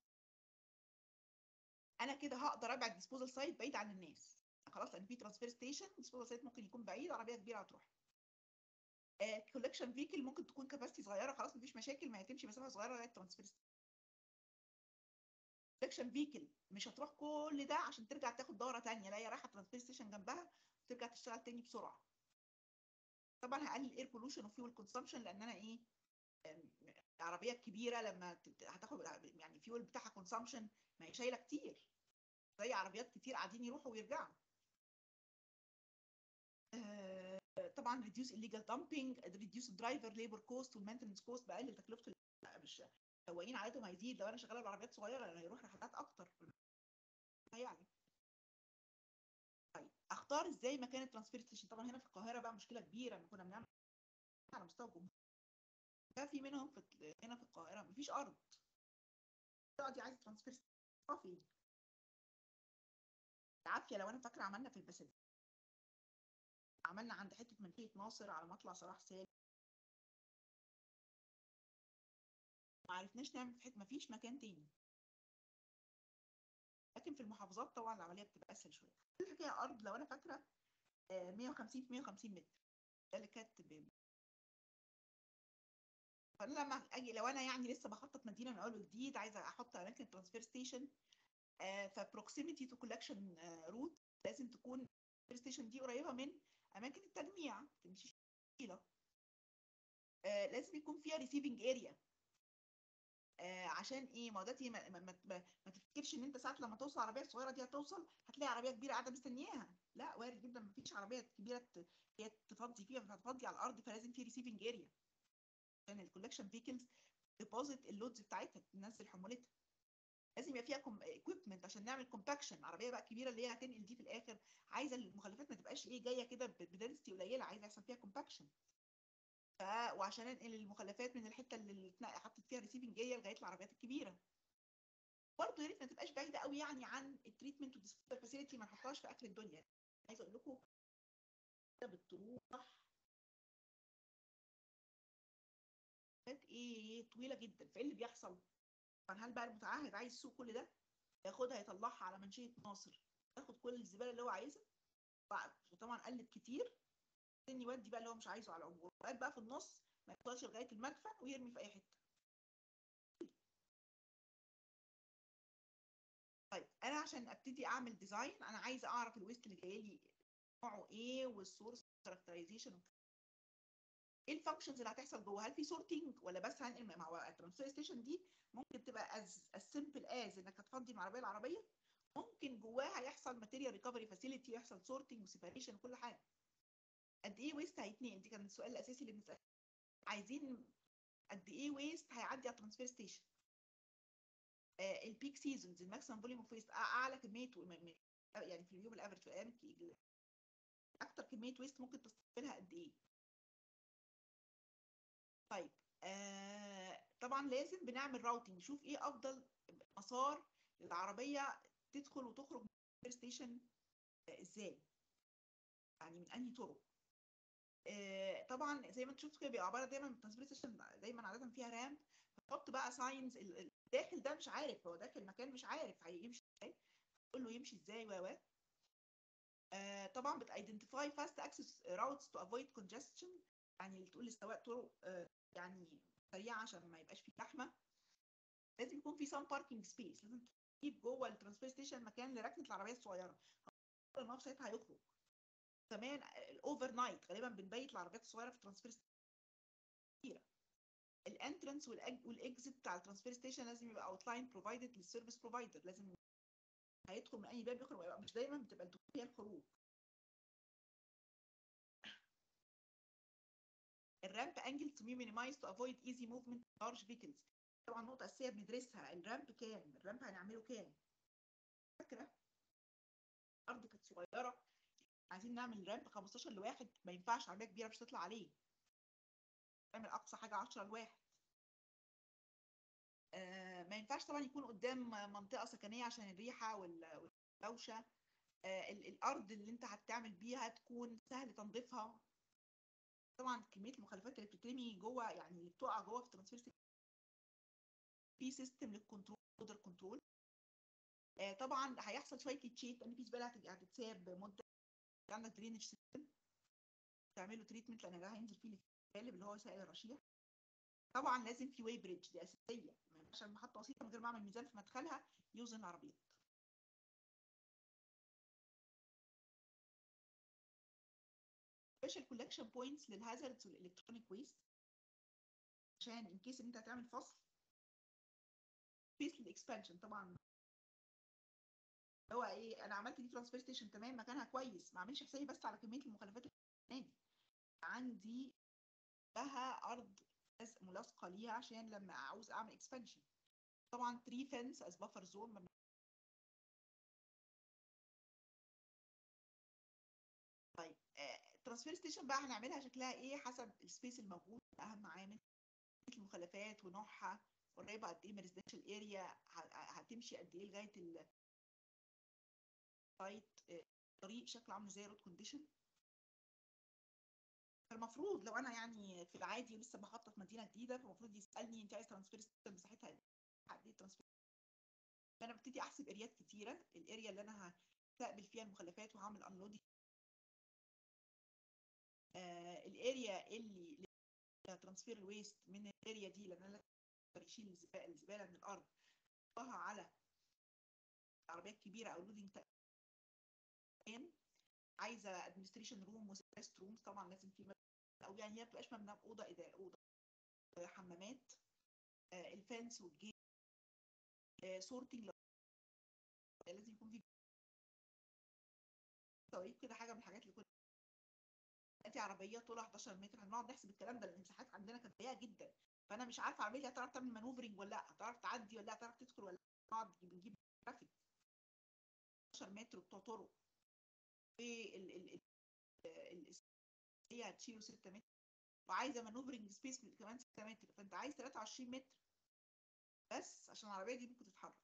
انا كده هقدر ابعد ديسبوزال سايت بعيد عن الناس خلاص لان في ترانسفير ستيشن ديسبوزال سايت ممكن يكون بعيد عربيه كبيره هتروح كولكشن فيكل ممكن تكون كاباسيتي صغيره خلاص مفيش مشاكل ما هتمشي مسافه صغيره لغايه ترانسفير كولكشن فيكل مش هتروح كل ده عشان ترجع تاخد دوره ثانيه لا هي رايحه ترانسفير ستيشن جنبها وترجع تشتغل تاني بسرعه طبعا هقلل اير بولوشن وفيول كونسامشن لان انا ايه العربيه الكبيره لما هتاخد يعني فيول بتاعها كونسامشن ما هي شايله كتير زي عربيات كتير قاعدين يروحوا ويرجعوا طبعا ريديوس illegal dumping ريديوس درايفر ليبر كوست والمينتنس كوست بقلل تكلفه مش السواقين عددهم هيزيد لو انا شغاله بعربيات صغيره هيروح رحلات اكتر يعني طيب اختار ازاي مكان الترانسفير ستيشن طبعا هنا في القاهره بقى مشكله كبيره لما كنا بنعمل على مستوى الجمهوريه ده في منهم في هنا في القاهره مفيش ارض دي عايزه ترانسفير فين العافيه لو انا فاكره عملنا في البساتين عملنا عند حته منطقه ناصر على مطلع صلاح سالم ما عرفناش نعمل في حته ما فيش مكان تاني لكن في المحافظات طبعا العمليه بتبقى اسهل شويه الحكايه ارض لو انا فاكره 150 في 150 متر ده اللي كانت فانا لما اجي لو انا يعني لسه بخطط مدينه من اول وجديد عايزه احط اماكن ترانسفير ستيشن فبروكسيميتي تو كولكشن روت لازم تكون ستيشن دي قريبه من اماكن التجميع تمشي طويله آه لازم يكون فيها ريسيفنج اريا آه عشان ايه ما ده ما, ما, ما, ما تفتكرش ان انت ساعه لما توصل العربيه الصغيره دي هتوصل هتلاقي عربيه كبيره قاعده مستنياها لا وارد جدا ما فيش عربيه كبيره هي تفضي فيها فهتفضي على الارض فلازم في ريسيفنج اريا عشان الكولكشن فيكلز ديبوزيت اللودز بتاعتها تنزل حمولتها لازم يبقى فيها اكويبمنت عشان نعمل كومباكشن عربيه بقى كبيره اللي هي هتنقل دي في الاخر عايزه المخلفات ما تبقاش ايه جايه كده بدنسيتي قليله عايزه يحصل فيها كومباكشن ف وعشان انقل المخلفات من الحته اللي حطت فيها ريسيفنج اريا لغايه العربيات الكبيره برضه يا ريت ما تبقاش بعيده قوي يعني عن التريتمنت والديسبوزال فاسيلتي ما نحطهاش في اخر الدنيا عايزه اقول لكم بتروح ايه طويله جدا فايه اللي بيحصل طبعا هل بقى المتعهد عايز يسوق كل ده ياخدها يطلعها على منشيه ناصر ياخد كل الزباله اللي هو عايزها وطبعا قلت كتير بعدين يودي بقى اللي هو مش عايزه على العبور وقال بقى في النص ما يوصلش لغايه المدفن ويرمي في اي حته طيب انا عشان ابتدي اعمل ديزاين انا عايزه اعرف الويست اللي جاي لي نوعه ايه والسورس كاركترايزيشن ايه الفانكشنز اللي هتحصل جوه هل في سورتنج ولا بس هنقل مع الترانسفير ستيشن دي ممكن تبقى از سمبل از انك هتفضي العربيه العربيه ممكن جواها يحصل ماتيريال ريكفري فاسيلتي يحصل سورتنج وسيباريشن وكل حاجه قد ايه ويست هيتنقل دي كان السؤال الاساسي اللي بنساله عايزين قد ايه ويست هيعدي على الترانسفير ستيشن آه البيك سيزونز الماكسيمم فوليوم اوف ويست اعلى كميه يعني في اليوم الافرج في الايام اكتر كميه ويست ممكن تستقبلها قد ايه طيب آه طبعا لازم بنعمل راوتنج نشوف ايه افضل مسار للعربيه تدخل وتخرج من ستيشن آه ازاي يعني من انهي طرق آه طبعا زي ما انت شفت كده بيبقى عباره دايما الترانسفير ستيشن دايما عاده فيها رام تحط بقى ساينز الداخل ده مش عارف هو داخل مكان مش عارف هيمشي ازاي تقول له يمشي ازاي و و طبعا بتايدنتيفاي فاست اكسس راوتس تو افويد كونجستشن يعني تقول للسواق طرق آه يعني سريعه عشان ما يبقاش فيه زحمه لازم يكون في سام باركينج سبيس لازم يجيب جوه الترانسفير ستيشن مكان لركنه العربيه الصغيره ان هو ساعتها هيخرج كمان الاوفر نايت غالبا بنبيت العربيات الصغيره في الترانسفير كتيره الانترنس والاكزit بتاع الترانسفير ستيشن لازم يبقى اوتلاين بروفايدد للسيرفيس بروفايدر لازم هيدخل من اي باب يخرج مش دايما بتبقى الدخول هي الخروج الرامب انجل to be minimized to avoid easy movement of large vehicles طبعا نقطة أساسية بندرسها الرامب كام؟ الرامب هنعمله كام؟ فاكرة؟ الأرض كانت صغيرة عايزين نعمل رامب 15 لواحد ما ينفعش عربية كبيرة مش تطلع عليه نعمل أقصى حاجة 10 لواحد آه ما ينفعش طبعا يكون قدام منطقة سكنية عشان الريحة وال- والدوشة آه ال- الأرض اللي أنت هتعمل بيها تكون سهل تنظيفها طبعا كمية المخلفات اللي بتترمي جوه يعني اللي بتقع جوه في الترانسفير في سيستم للكنترول اودر كنترول آه طبعا هيحصل شويه ليتشيت لان في زباله هتبقى هتتساب مده عندك درينج سيستم تعملوا تريتمنت لان ده هينزل فيه الغالب اللي هو سائل الرشيح طبعا لازم في واي بريدج دي اساسيه ما ينفعش محطه بسيطه من غير ما اعمل ميزان في مدخلها يوزن العربيات سبيشال كولكشن بوينتس للهازاردز والالكترونيك ويست عشان ان كيس ان انت هتعمل فصل سبيس للاكسبانشن طبعا هو ايه انا عملت دي ترانسفير ستيشن تمام مكانها كويس ما اعملش حسابي بس على كميه المخلفات اللي في عندي لها ارض ملاصقه ليها عشان لما عاوز اعمل اكسبانشن طبعا تري فنس از بفر زون طيب ترانسفير ستيشن بقى هنعملها شكلها ايه حسب السبيس الموجود اهم عامل المخلفات ونوعها قريبه قد ايه من ريزيدنشال اريا هتمشي قد ايه لغايه السايت طريق شكله عامل زي رود كونديشن فالمفروض لو انا يعني في العادي لسه بخطط مدينه جديده فالمفروض يسالني انت عايز ترانسفير ستيشن مساحتها قد ايه ترانسفير فانا ببتدي احسب اريات كتيره الاريا اللي انا هستقبل فيها المخلفات وهعمل انلودنج آه الاريا اللي ترانسفير الويست من الاريا دي لان انا يشيل الزباله الزباله من الارض يحطها على عربيات كبيره او لودنج عايزه ادمنستريشن روم وسيست روم طبعا لازم في او يعني هي ما بتبقاش مبنى اوضه إدارة اوضه حمامات آه الفنس والجيت آه سورتنج لازم يكون في طريق كده حاجه من الحاجات اللي كل دي عربيه طولها 11 متر هنقعد نحسب الكلام ده لان المساحات عندنا كانت ضيقه جدا فانا مش عارفه عربيتي هتعرف تعمل مانوفرنج ولا لا هتعرف تعدي ولا لا هتعرف تدخل ولا نقعد نجيب ترافيك 12 متر بتوع طرق في ال ال ال هي هتشيله 6 متر وعايزه مانوفرنج سبيس كمان 6 متر فانت عايز 23 متر بس عشان العربيه دي ممكن تتحرك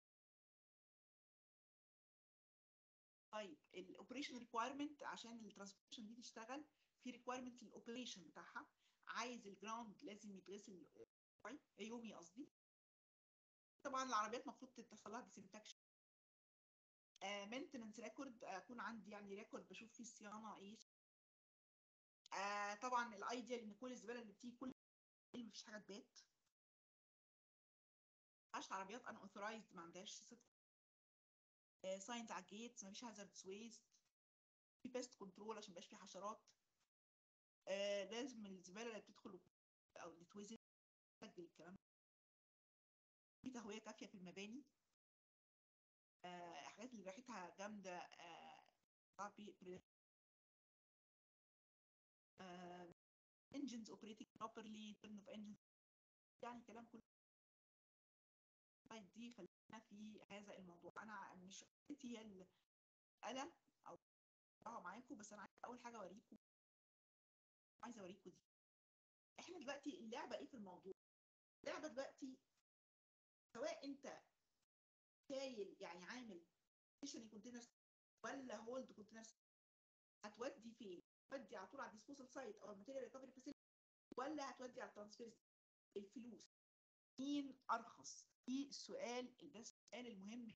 طيب الاوبريشن ريكوايرمنت عشان الترانسبورتيشن دي تشتغل في ريكوايرمنت للاوبريشن بتاعها عايز الجراوند لازم يتغسل يومي قصدي طبعا العربيات المفروض تحصل لها ديسنفكشن مينتننس ريكورد اكون عندي يعني ريكورد بشوف فيه الصيانه ايه آه طبعا الايديال ان كل الزباله اللي بتيجي كل مفيش حاجه تبات عشان عربيات ان اوثرايزد ما عندهاش ساينز على الجيتس مفيش هازارد ويست في بيست كنترول عشان مبقاش في حشرات آه لازم الزباله اللي بتدخل او اللي توزن تسجل الكلام في تهويه كافيه في المباني آه حاجات اللي ريحتها جامده آه آه engines operating properly turn of engines يعني كلام كله دي خلينا في هذا الموضوع انا مش هي المساله او معاكم بس انا عايزه اول حاجه اوريكم عايزه اوريكم دي احنا دلوقتي اللعبه ايه في الموضوع اللعبه دلوقتي سواء انت شايل يعني عامل ستيشنري كونتينر ولا هولد كونتينر هتودي فين هتودي على طول على الديسبوزال سايت او الماتيريال ريكفري فاسيلتي ولا هتودي على الترانسفير الفلوس مين ارخص دي السؤال ده السؤال المهم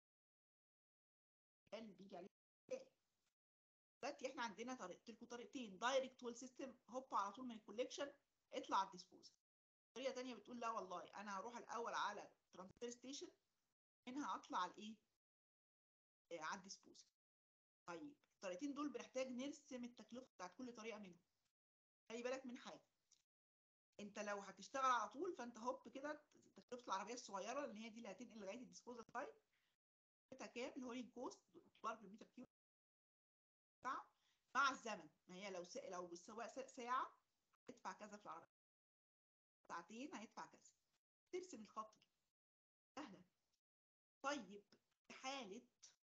اللي بيجي عليه دلوقتي احنا عندنا طريقه لكم طريقتين دايركت وول سيستم هوب على طول من الكوليكشن اطلع على الديسبوزال طريقه ثانيه بتقول لا والله انا هروح الاول على ترانسفير ستيشن منها اطلع لايه آه، على الديسبوزل طيب الطريقتين دول بنحتاج نرسم التكلفه بتاعت كل طريقه منهم خلي بالك من حاجه انت لو هتشتغل على طول فانت هوب كده تكلفه العربيه الصغيره اللي هي دي اللي هتنقل لغايه الديسبوزل سايت تكلفتها كام الهولينج كوست دولار بالمتر كيوب ساعه مع الزمن ما هي لو س... لو السواق ساق ساعه هيدفع كذا في العربيه ساعتين هيدفع كذا ترسم الخط كده سهله طيب في حاله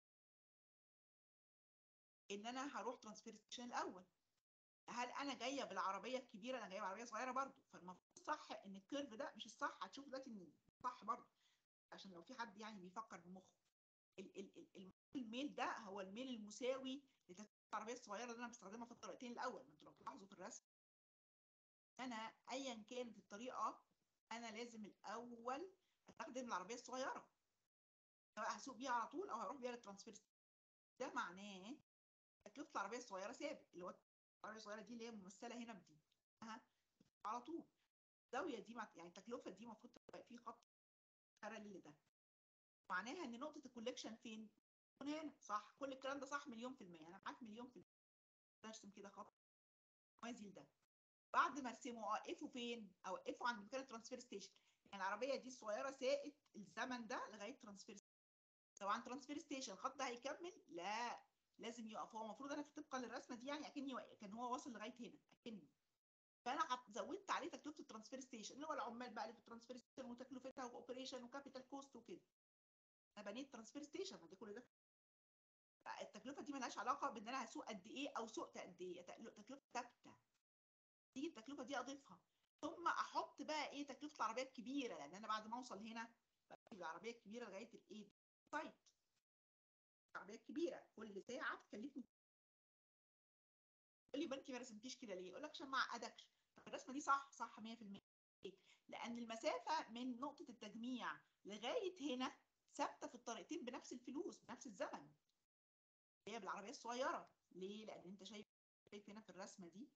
ان انا هروح ترانسفير ستيشن الاول هل انا جايه بالعربيه الكبيره انا جايه بعربيه صغيره برضو فالمفروض صح ان الكيرف ده مش الصح هتشوف دلوقتي ان صح برضو عشان لو في حد يعني بيفكر بمخه ال- ال- ال- الم- الميل ده هو الميل المساوي لتكلفه العربيه الصغيره اللي انا بستخدمها في الطريقتين الاول ما انتوا لو تلاحظوا في الرسم انا ايا كانت الطريقه انا لازم الاول استخدم العربيه الصغيره سواء هسوق بيها على طول او هروح بيها للترانسفير ده معناه تكلفه العربيه الصغيره ثابت اللي هو العربيه الصغيره دي اللي هي ممثله هنا بدي أها. على طول الزاويه دي مع... يعني التكلفه دي المفروض تبقى في خط باراليل ده معناها ان نقطه الكوليكشن فين؟ تكون هنا صح كل الكلام ده صح مليون في الميه انا معاك مليون في الميه ارسم كده خط موازي لده بعد ما ارسمه اوقفه فين؟ اوقفه عند مكان الترانسفير ستيشن يعني العربيه دي الصغيره ساقت الزمن ده لغايه ترانسفير طبعا ترانسفير ستيشن الخط ده هيكمل لا لازم يقف هو المفروض انا طبقا للرسمه دي يعني اكني وا- كان هو واصل لغايه هنا اكني فانا حط- زودت عليه تكلفه الترانسفير ستيشن اللي هو العمال بقى اللي في الترانسفير ستيشن وتكلفتها واوبريشن وكابيتال كوست وكده انا بنيت ترانسفير ستيشن ما دي كل ده التكلفه دي ملهاش علاقه بان انا هسوق قد ايه او سوقت قد ايه تك- تكلفه ثابته تيجي التكلفه دي اضيفها ثم احط بقى ايه تكلفه العربيه الكبيره لان انا بعد ما اوصل هنا بجيب العربيه الكبيره لغايه الايه سايت العربيه الكبيره كل ساعه بتكلفني تقول لي يبقى انت ما رسمتيش كده ليه؟ اقول لك عشان ما اعقدكش طب الرسمه دي صح صح 100% ليه؟ لان المسافه من نقطه التجميع لغايه هنا ثابته في الطريقتين بنفس الفلوس بنفس الزمن هي بالعربيه الصغيره ليه؟ لان انت شايف شايف هنا في الرسمه دي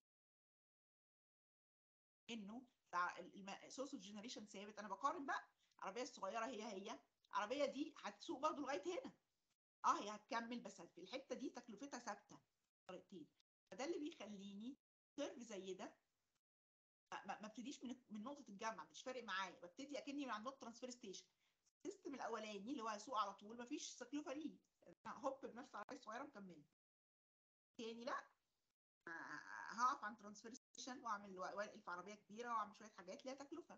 انه سورس اوف جنريشن ثابت انا بقارن بقى العربيه الصغيره هي هي العربيه دي هتسوق برضه لغايه هنا اه هي هتكمل بس في الحته دي تكلفتها ثابته طريقتين فده اللي بيخليني كيرف زي ده ما- ما ما ابتديش من من نقطه الجامعه مش فارق معايا ببتدي اكني من عند نقطه ترانسفير ستيشن السيستم الاولاني اللي هو هسوق على طول مفيش تكلفه ليه أنا هوب بنفس العربيه الصغيره مكمله تاني لا آه، هقف عند ترانسفير ستيشن واعمل وانقل في عربيه كبيره واعمل شويه حاجات ليها تكلفه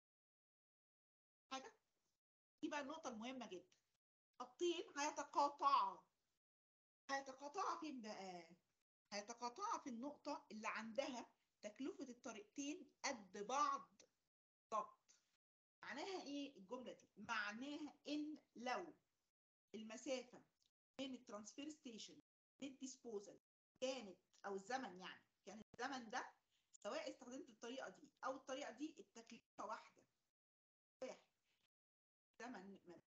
حاجه دي بقى النقطه المهمه جدا خطين هيتقاطعا هيتقاطعا فين بقى هيتقاطعا في النقطه اللي عندها تكلفه الطريقتين قد بعض بالظبط معناها ايه الجمله دي معناها ان لو المسافه بين الترانسفير ستيشن للديسبوزل كانت او الزمن يعني كان الزمن ده سواء استخدمت الطريقه دي او الطريقه دي التكلفه واحده واحد زمن ما-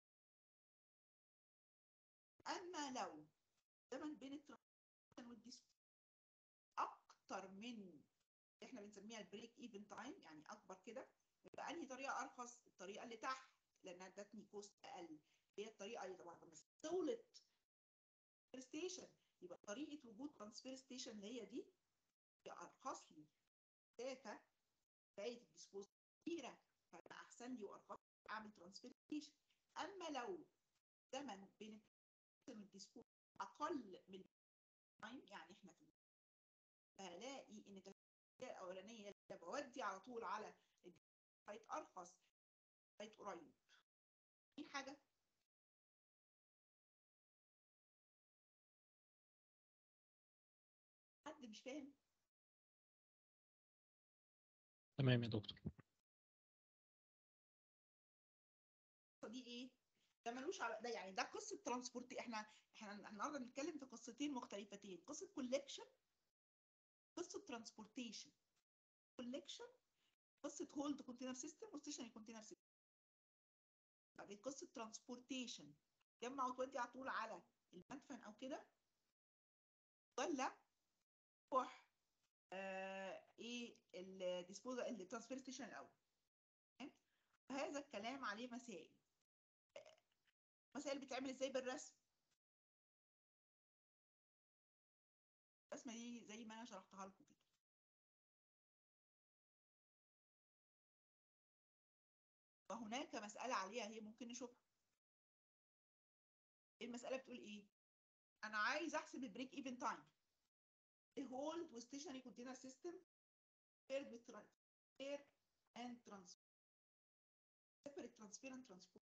اما لو زمن بين الترانسفير والديسبوزل اكتر من اللي احنا بنسميها البريك ايفن تايم يعني اكبر كده يبقى انهي طريقه ارخص الطريقه اللي تحت لانها ادتني كوست اقل هي الطريقه اللي طبعا لما استولت ستيشن يبقى طريقه وجود ترانسفير ستيشن اللي هي دي هي ارخص لي مسافه بدايه الديسبوز كبيره فيبقى احسن لي وارخص لي اعمل ترانسفير ستيشن اما لو زمن بين الترانسفير والديسبوز اقل من التايم يعني احنا في هلاقي ان التكلفه الاولانيه اللي بودي على طول على سايت ارخص سايت قريب في حاجه حد مش فاهم تمام يا دكتور القصه دي ايه ده ملوش على ده يعني ده قصه ترانسبورت احنا احنا النهارده بنتكلم في قصتين مختلفتين قصه كولكشن قصه ترانسبورتيشن كولكشن قصه هولد كونتينر سيستم وستيشن كونتينر سيستم بعدين قصه ترانسبورتيشن جمع وتودي على طول على المدفن او كده ولا تروح آه ايه الديسبوزال الترانسفير ستيشن الاول تمام؟ هذا الكلام عليه مسائل المسائل بتتعمل ازاي بالرسم الرسمه دي زي ما انا شرحتها لكم كده وهناك مسألة عليها هي ممكن نشوفها المسألة بتقول ايه انا عايز احسب البريك ايفن تايم الهولد والستيشنري كونتينر سيستم paired with transfer and transfer separate transfer and transport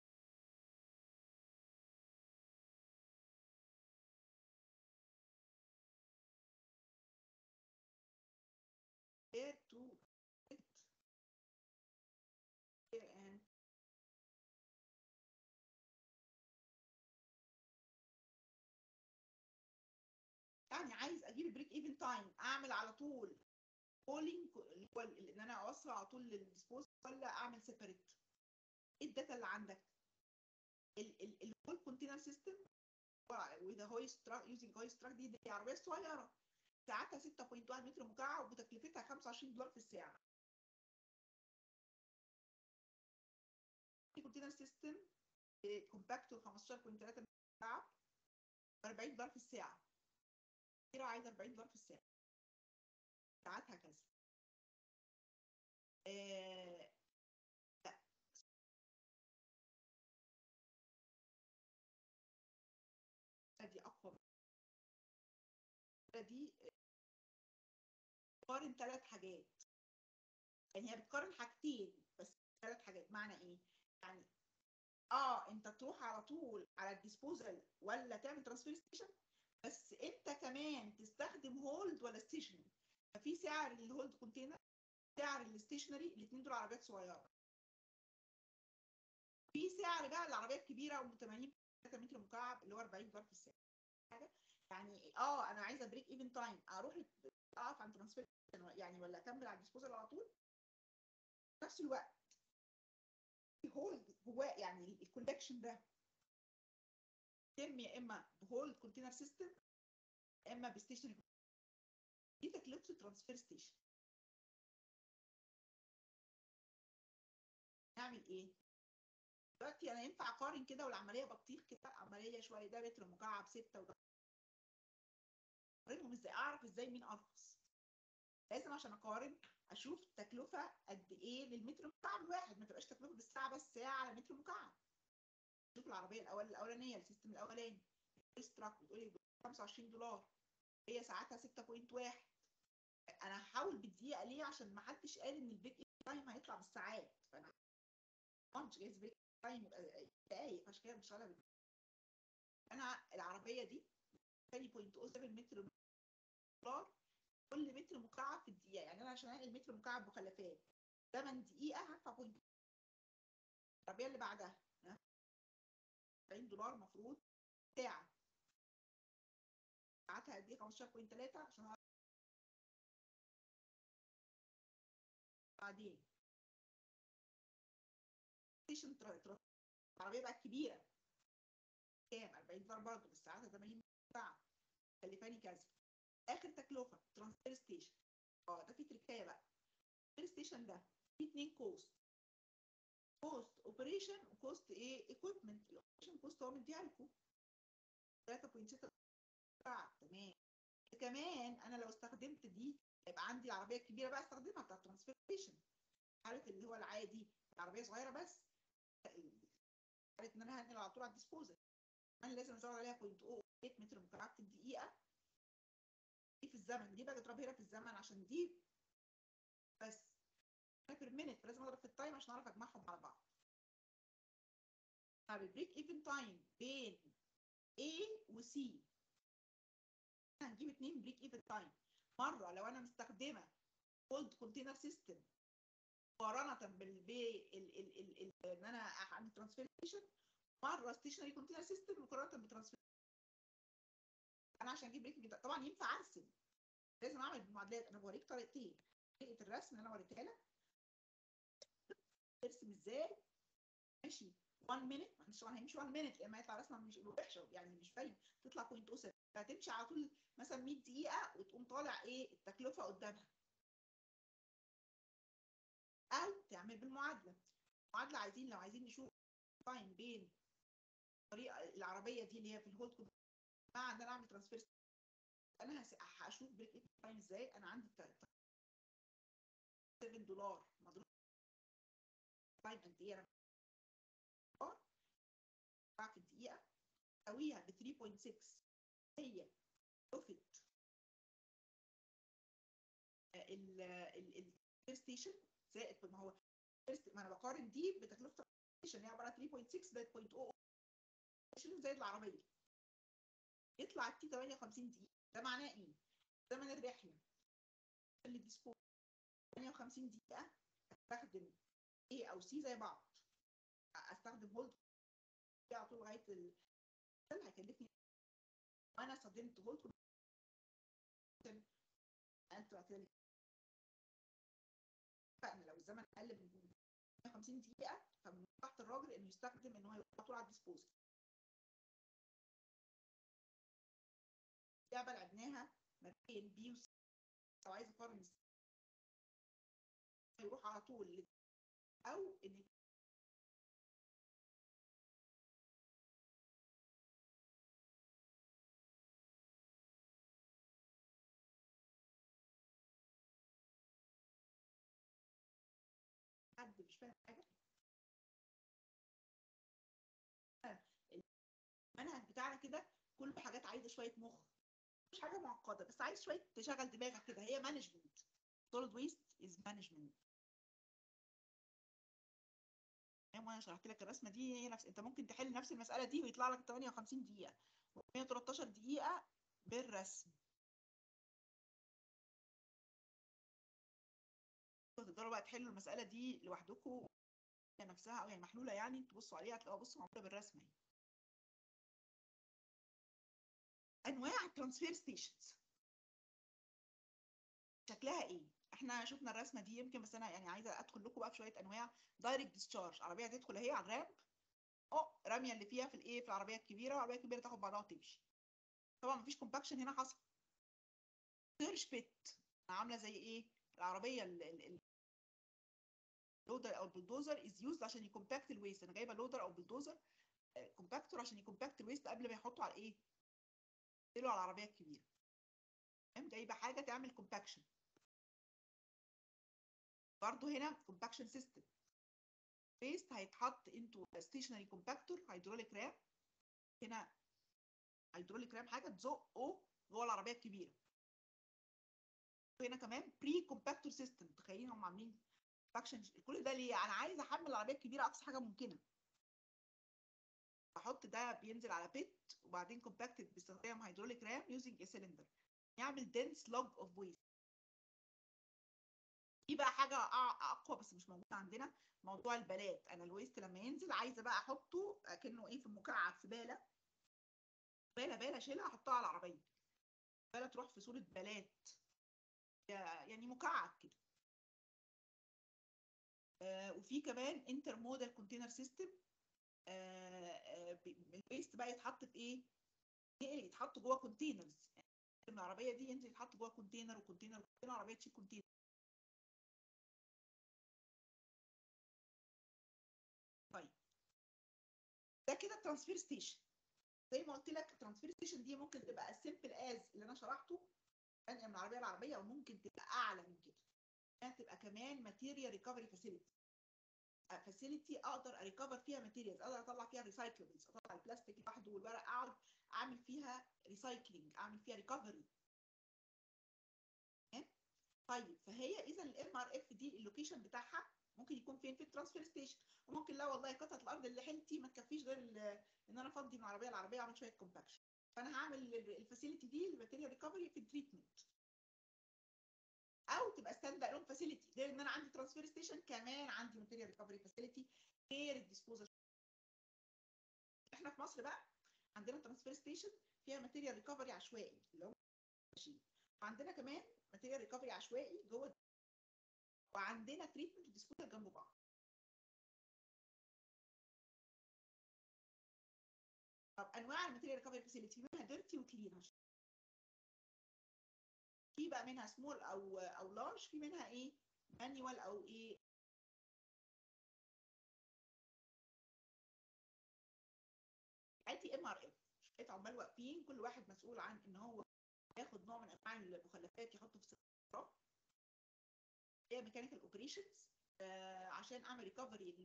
pair to it and يعني عايز اجيب البريك ايفن تايم اعمل على طول بولينج اللي هو ال- ان انا اوصل على طول للديسبوز ولا اعمل سيبريت ايه الداتا اللي عندك الهول كونتينر سيستم وذا هويست تراك يوزنج هويست تراك دي دي عربيه صغيره ساعتها 6.1 متر مكعب وتكلفتها 25 دولار في الساعه كونتينر سيستم كومباكتور 15.3 متر مكعب 40 دولار في الساعه كتير عايز 40 دولار في الساعه ساعتها كذا آه، لا دي اقوى دي بتقارن ثلاث حاجات يعني هي بتقارن حاجتين بس ثلاث حاجات معنى ايه يعني اه انت تروح على طول على الديسبوزال ولا تعمل ترانسفير ستيشن بس انت كمان تستخدم هولد ولا ستيشنري ففي سعر للهولد كونتينر سعر الستيشنري الاثنين دول عربيات صغيره في سعر بقى العربيه الكبيره ام 80 3 متر مكعب اللي هو 40 دولار في الساعه حاجه يعني اه انا عايزه بريك ايفن تايم اروح اقف عند ترانسفير يعني ولا اكمل على الديسبوزال على طول في نفس الوقت هولد جواه يعني الكولكشن ده يتم يا اما بهولد كونتينر سيستم يا اما بستيشن دي تكلفه ترانسفير ستيشن نعمل ايه دلوقتي انا ينفع اقارن كده والعمليه بطيخ كده عمليه شويه ده متر مكعب 6 وده اقارنهم ازاي اعرف ازاي مين ارخص لازم عشان اقارن اشوف التكلفه قد ايه للمتر مكعب الواحد ما تبقاش تكلفه بالساعه بس ساعه على متر مكعب شوف العربيه الاول الاولانيه السيستم الاولاني اشتراك بتقولي ب 25 دولار هي ساعتها 6.1 انا هحاول بالدقيقه ليه عشان ما حدش قال ان البيك تايم هيطلع بالساعات فانا ما مش جايز بريك تايم يبقى دقايق عشان كده مش شغاله انا العربيه دي 2.07 متر دولار كل متر مكعب في الدقيقه يعني انا عشان انقل متر مكعب مخلفات 8 دقيقه هدفع بوينت العربيه اللي بعدها 40 دولار المفروض ساعه ساعتها قد ايه 15.3 عشان أعرف. بعدين ستيشن العربيه بقت كبيره كام 40 دولار برضه بس ساعتها 80 ساعه كلفاني كذا اخر تكلفه ترانسفير ستيشن اه ده في تركايه بقى الترانسفير ستيشن ده في اتنين كوست كوست اوبريشن وكوست ايه ايكويبمنت الاوبريشن كوست هو مديها لكم 3.6 ساعه تمام كمان انا لو استخدمت دي يبقى عندي العربيه الكبيره بقى استخدمها بتاعت ترانسفير ستيشن حاله اللي هو العادي العربيه صغيره بس حاله ان انا هنقل على طول على الديسبوزل انا لازم ازود عليها 0.08 متر مكعب في الدقيقه دي في الزمن دي بقى اضرب هنا في الزمن عشان دي بس بير مينت لازم اضرب في التايم عشان اعرف اجمعهم على بعض طب البريك ايفن تايم بين A و C هنجيب اتنين بريك ايفن تايم مره لو انا مستخدمه كولد كونتينر سيستم مقارنه بالبي ال ال ال ال ان انا عندي ترانسفير ستيشن مره ستيشنري كونتينر سيستم مقارنه بترانسفير انا عشان اجيب بريك طبعا ينفع ارسم لازم اعمل معادلات انا بوريك طريقتين طريقه الرسم اللي انا وريتها لك ترسم ازاي ماشي 1 مينت مش طبعا هيمشي 1 مينت لما يطلع رسمه مش وحشه يعني مش باين تطلع بوينت اوسر فهتمشي على طول مثلا 100 دقيقه وتقوم طالع ايه التكلفه قدامها او تعمل بالمعادله المعادله عايزين لو عايزين نشوف تايم بين الطريقه العربيه دي اللي هي في الهولد مع ان انا اعمل ترانسفير انا هس- هشوف بريك ايفن تايم ازاي انا عندي تا- تا- 7 دولار مضروب تايم قد ايه انا دولار في الدقيقه اسويها ب 3.6 هي بروفيت ال ال ستيشن زائد ما هو first- ما انا بقارن دي بتكلفه الستيشن هي عباره عن 3.6 زائد 0.0 زائد العربيه يطلع التي 58 دقيقه ده معناه ايه؟ زمن الرحله اللي ديسبو 58 دقيقه استخدم A او C زي بعض استخدم هولد على طول لغايه ال ده هيكلفني وانا استخدمت هولد انت بعت لي اتفقنا لو الزمن اقل من 150 دقيقه فمن تحت الراجل انه يستخدم ان هو يروح على طول على الديسبوزل اللعبه لعبناها ما بين بي وسي لو عايز اقارن الس- يروح على طول لل- او ان حد مش فاهم حاجه المنهج بتاعنا كده كله حاجات عايزه شويه مخ مش حاجه معقده بس عايز شويه تشغل دماغك كده هي مانجمنت solid waste is management تمام وانا شرحت لك الرسمه دي هي نفس انت ممكن تحل نفس المساله دي ويطلع لك 58 دقيقه و113 دقيقه بالرسم تقدروا بقى تحلوا المساله دي لوحدكم نفسها او يعني محلوله يعني تبصوا عليها هتلاقوها بصوا معموله بالرسمه اهي انواع الترانسفير ستيشنز شكلها ايه احنا شفنا الرسمه دي يمكن بس انا يعني عايزه ادخل لكم بقى في شويه انواع دايركت ديسشارج عربيه تدخل اهي على الرامب اه راميه اللي فيها في الايه في العربيه الكبيره والعربيه الكبيره تاخد بعضها وتمشي طبعا مفيش كومباكشن هنا حصل سيرش بيت عامله زي ايه العربيه ال- ال- ال- اللودر او البلدوزر از يوزد عشان يكومباكت الويست انا جايبه لودر او بلدوزر كومباكتور عشان يكومباكت الويست قبل ما يحطه على ايه ينزلوا على العربيه الكبيره تمام جايبه حاجه تعمل كومباكشن برضو هنا كومباكشن سيستم ويست هيتحط انتو ستيشنري كومباكتور هيدروليك رام هنا هيدروليك رام حاجه تزقه جوه العربيه الكبيره هنا كمان بري كومباكتور سيستم تخيلين هم عاملين كومباكشن كل ده ليه انا عايزه احمل العربيه الكبيره اقصى حاجه ممكنه بحط ده بينزل على بيت وبعدين كومباكتد باستخدام هيدروليك رام يوزنج اي سيلندر يعمل دنس لوج اوف ويست دي بقى حاجه أع- اقوى بس مش موجوده عندنا موضوع البلات انا الويست لما ينزل عايزه بقى احطه كانه ايه في مكعب في باله باله باله اشيلها احطها على العربيه باله تروح في صوره بلات يعني مكعب كده آه وفي كمان انتر مودال كونتينر سيستم الويست بقى يتحط في ايه؟ ينقل يتحط جوه كونتينرز يعني العربيه دي ينزل يتحط جوه كونتينر وكونتينر وكونتينر عربيه تشيل كونتينر طيب ده كده الترانسفير ستيشن زي ما قلت لك الترانسفير ستيشن دي ممكن تبقى as simple as اللي انا شرحته انقل من العربيه لعربيه او ممكن تبقى اعلى من كده يعني تبقى كمان ماتيريال ريكفري فاسيلتي فاسيلتي اقدر اريكفر فيها ماتيريالز اقدر اطلع فيها ريسايكلبلز اطلع البلاستيك لوحده والورق اقعد اعمل فيها ريسايكلينج اعمل فيها ريكفري طيب فهي اذا الام ار اف دي اللوكيشن بتاعها ممكن يكون فين في الترانسفير ستيشن وممكن لا والله قطعه الارض اللي حيلتي ما تكفيش غير ال- ان انا افضي من العربيه لعربيه واعمل شويه كومباكشن فانا هعمل الفاسيلتي دي الماتيريال ريكفري في التريتمنت او تبقى ستاند الون فاسيلتي غير ان انا عندي ترانسفير ستيشن كمان عندي ماتيريال ريكفري فاسيلتي غير الديسبوزال احنا في مصر بقى عندنا ترانسفير ستيشن فيها ماتيريال ريكفري عشوائي اللي هو ماشين وعندنا كمان ماتيريال ريكفري عشوائي جوه وعندنا تريتمنت وديسبوزال جنب بعض طب انواع الماتيريال ريكفري فاسيلتي في منها ديرتي وكلين في بقى منها سمول او او لارج في منها ايه مانيوال او ايه عمال واقفين كل واحد مسؤول عن ان هو ياخد نوع من انواع المخلفات يحطه في السيارة هي ميكانيكال اوبريشنز عشان اعمل ريكفري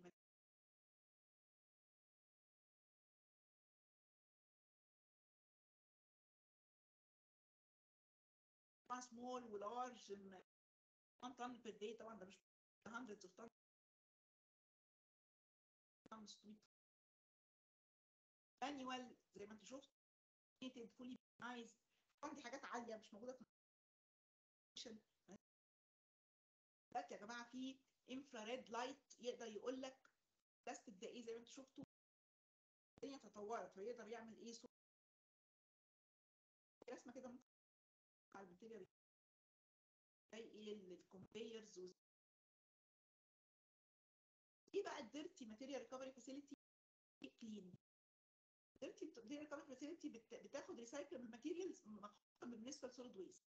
طبعا سمول ولارج 1 طن بير داي طبعا ده مش hundreds of tons مانيوال زي ما انت شفت فولي نايز طبعا دي حاجات عاليه مش موجوده في دلوقتي يا جماعه في انفراريد لايت يقدر يقول لك بلاستيك ده ايه زي ما انتم شفتوا الدنيا تطورت فيقدر يعمل ايه صوت رسمه كده ممكن على الماتيريال زي ايه الكونفيرز ايه بقى الديرتي ماتيريال ريكفري فاسيلتي كلين ديرتي ماتيريال ريكفري فاسيلتي بتاخد ريسايكل ماتيريالز مخصوصه بالنسبه لسوليد ويست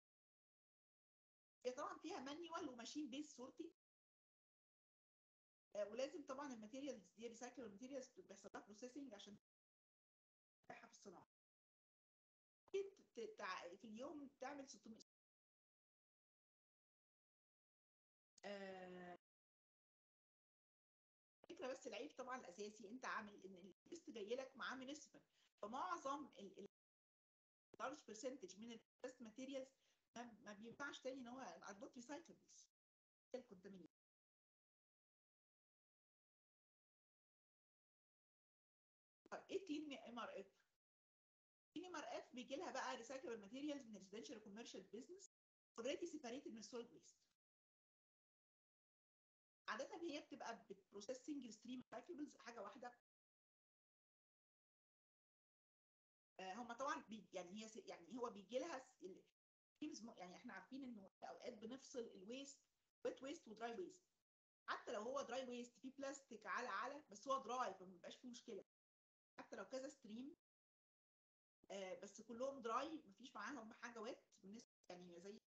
هي طبعا فيها مانيوال وماشين بيس سورتي ولازم طبعا الماتيريالز دي ريسايكل الماتيريالز بيحصل لها بروسيسنج عشان تبيعها في الصناعه في اليوم تعمل 600 آه الفكره بس العيب طبعا الاساسي انت عامل ان الويست جاي لك معاه منسبه فمعظم اللارج برسنتج من الويست ماتيريالز ما بينفعش تاني ان هو ار نوت ريسايكلبلز الكونتامينيشن طيب ايه كلين ام ار اف؟ كلين ام ار اف بيجي لها بقى ريسايكلبل ماتيريالز من ريزيدنشال كوميرشال بزنس اوريدي سيبريتد من السوليد ويست عادة هي بتبقى بتبروسيس سنجل ستريم ريسايكلبلز حاجة واحدة هم طبعا بي يعني هي يعني هو بيجي لها يعني احنا عارفين انه اوقات بنفصل الويست ويت ويست ودراي ويست حتى لو هو دراي ويست فيه بلاستيك على على بس هو دراي فما بيبقاش فيه مشكله حتى لو كذا ستريم آه بس كلهم دراي مفيش معاهم حاجه ويت بالنسبه يعني زي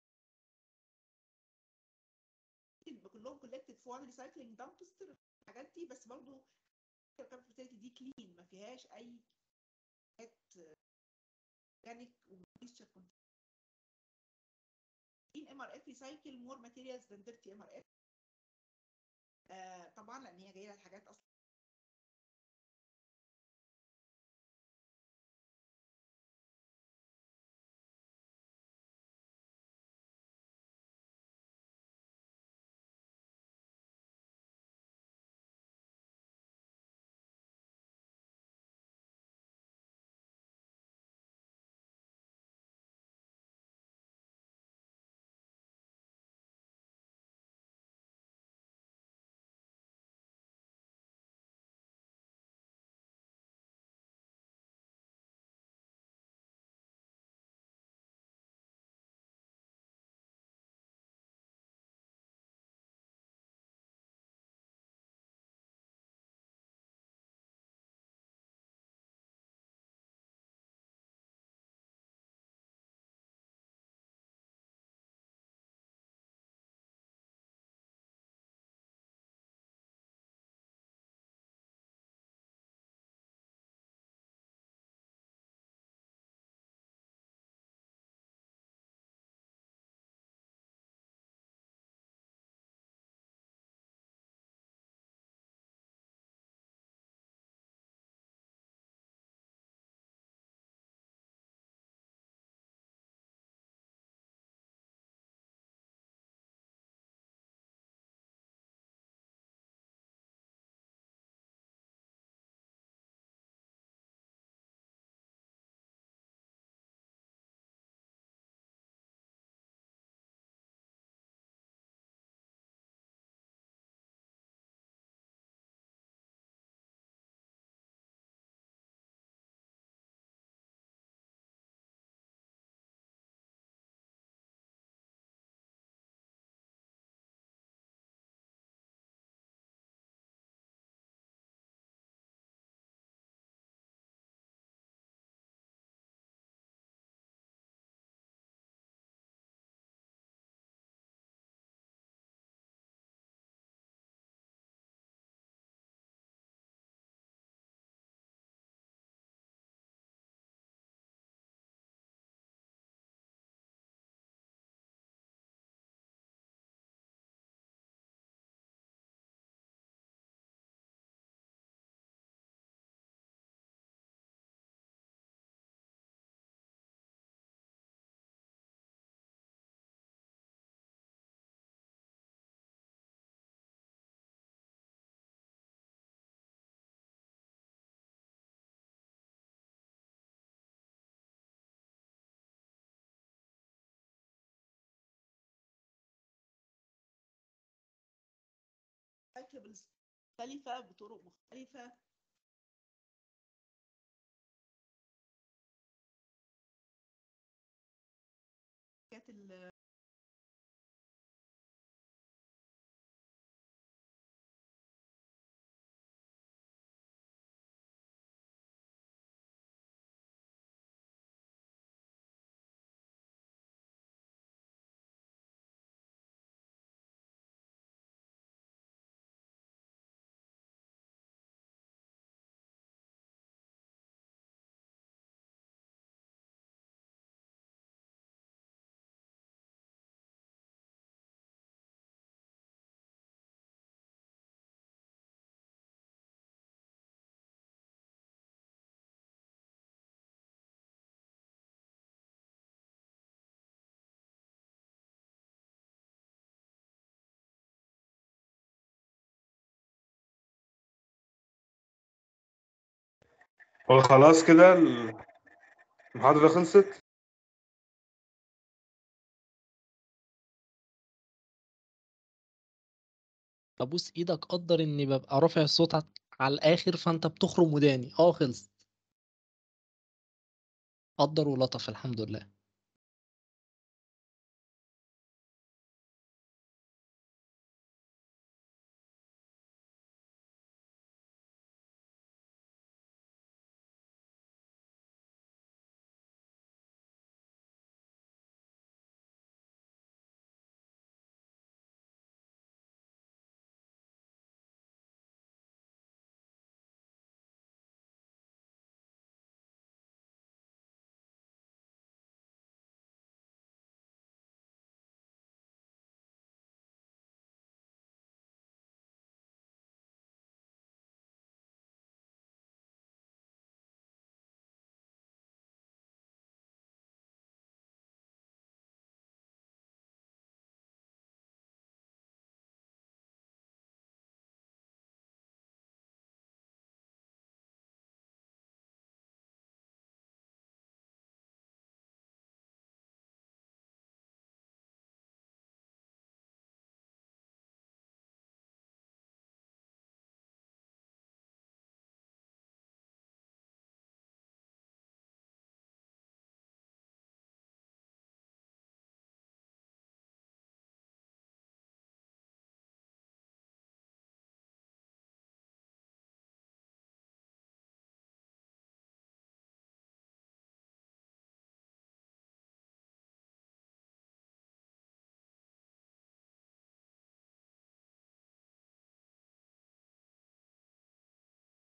كلهم كولكتد في وان ريسايكلينج دامبستر الحاجات دي بس برضه الكاباسيتي دي كلين ما فيهاش اي حاجات اورجانيك ومويستشر كلين ام ار اف ريسايكل مور ماتيريالز ذان ديرتي ام ار اف طبعا لان هي جايه لها الحاجات اصلا recyclables مختلفة بطرق مختلفة الحاجات ال- هو خلاص كده المحاضرة خلصت ببوس ايدك قدر اني ببقى رافع الصوت ع- على الاخر فانت بتخرم وداني اه خلص قدر ولطف الحمد لله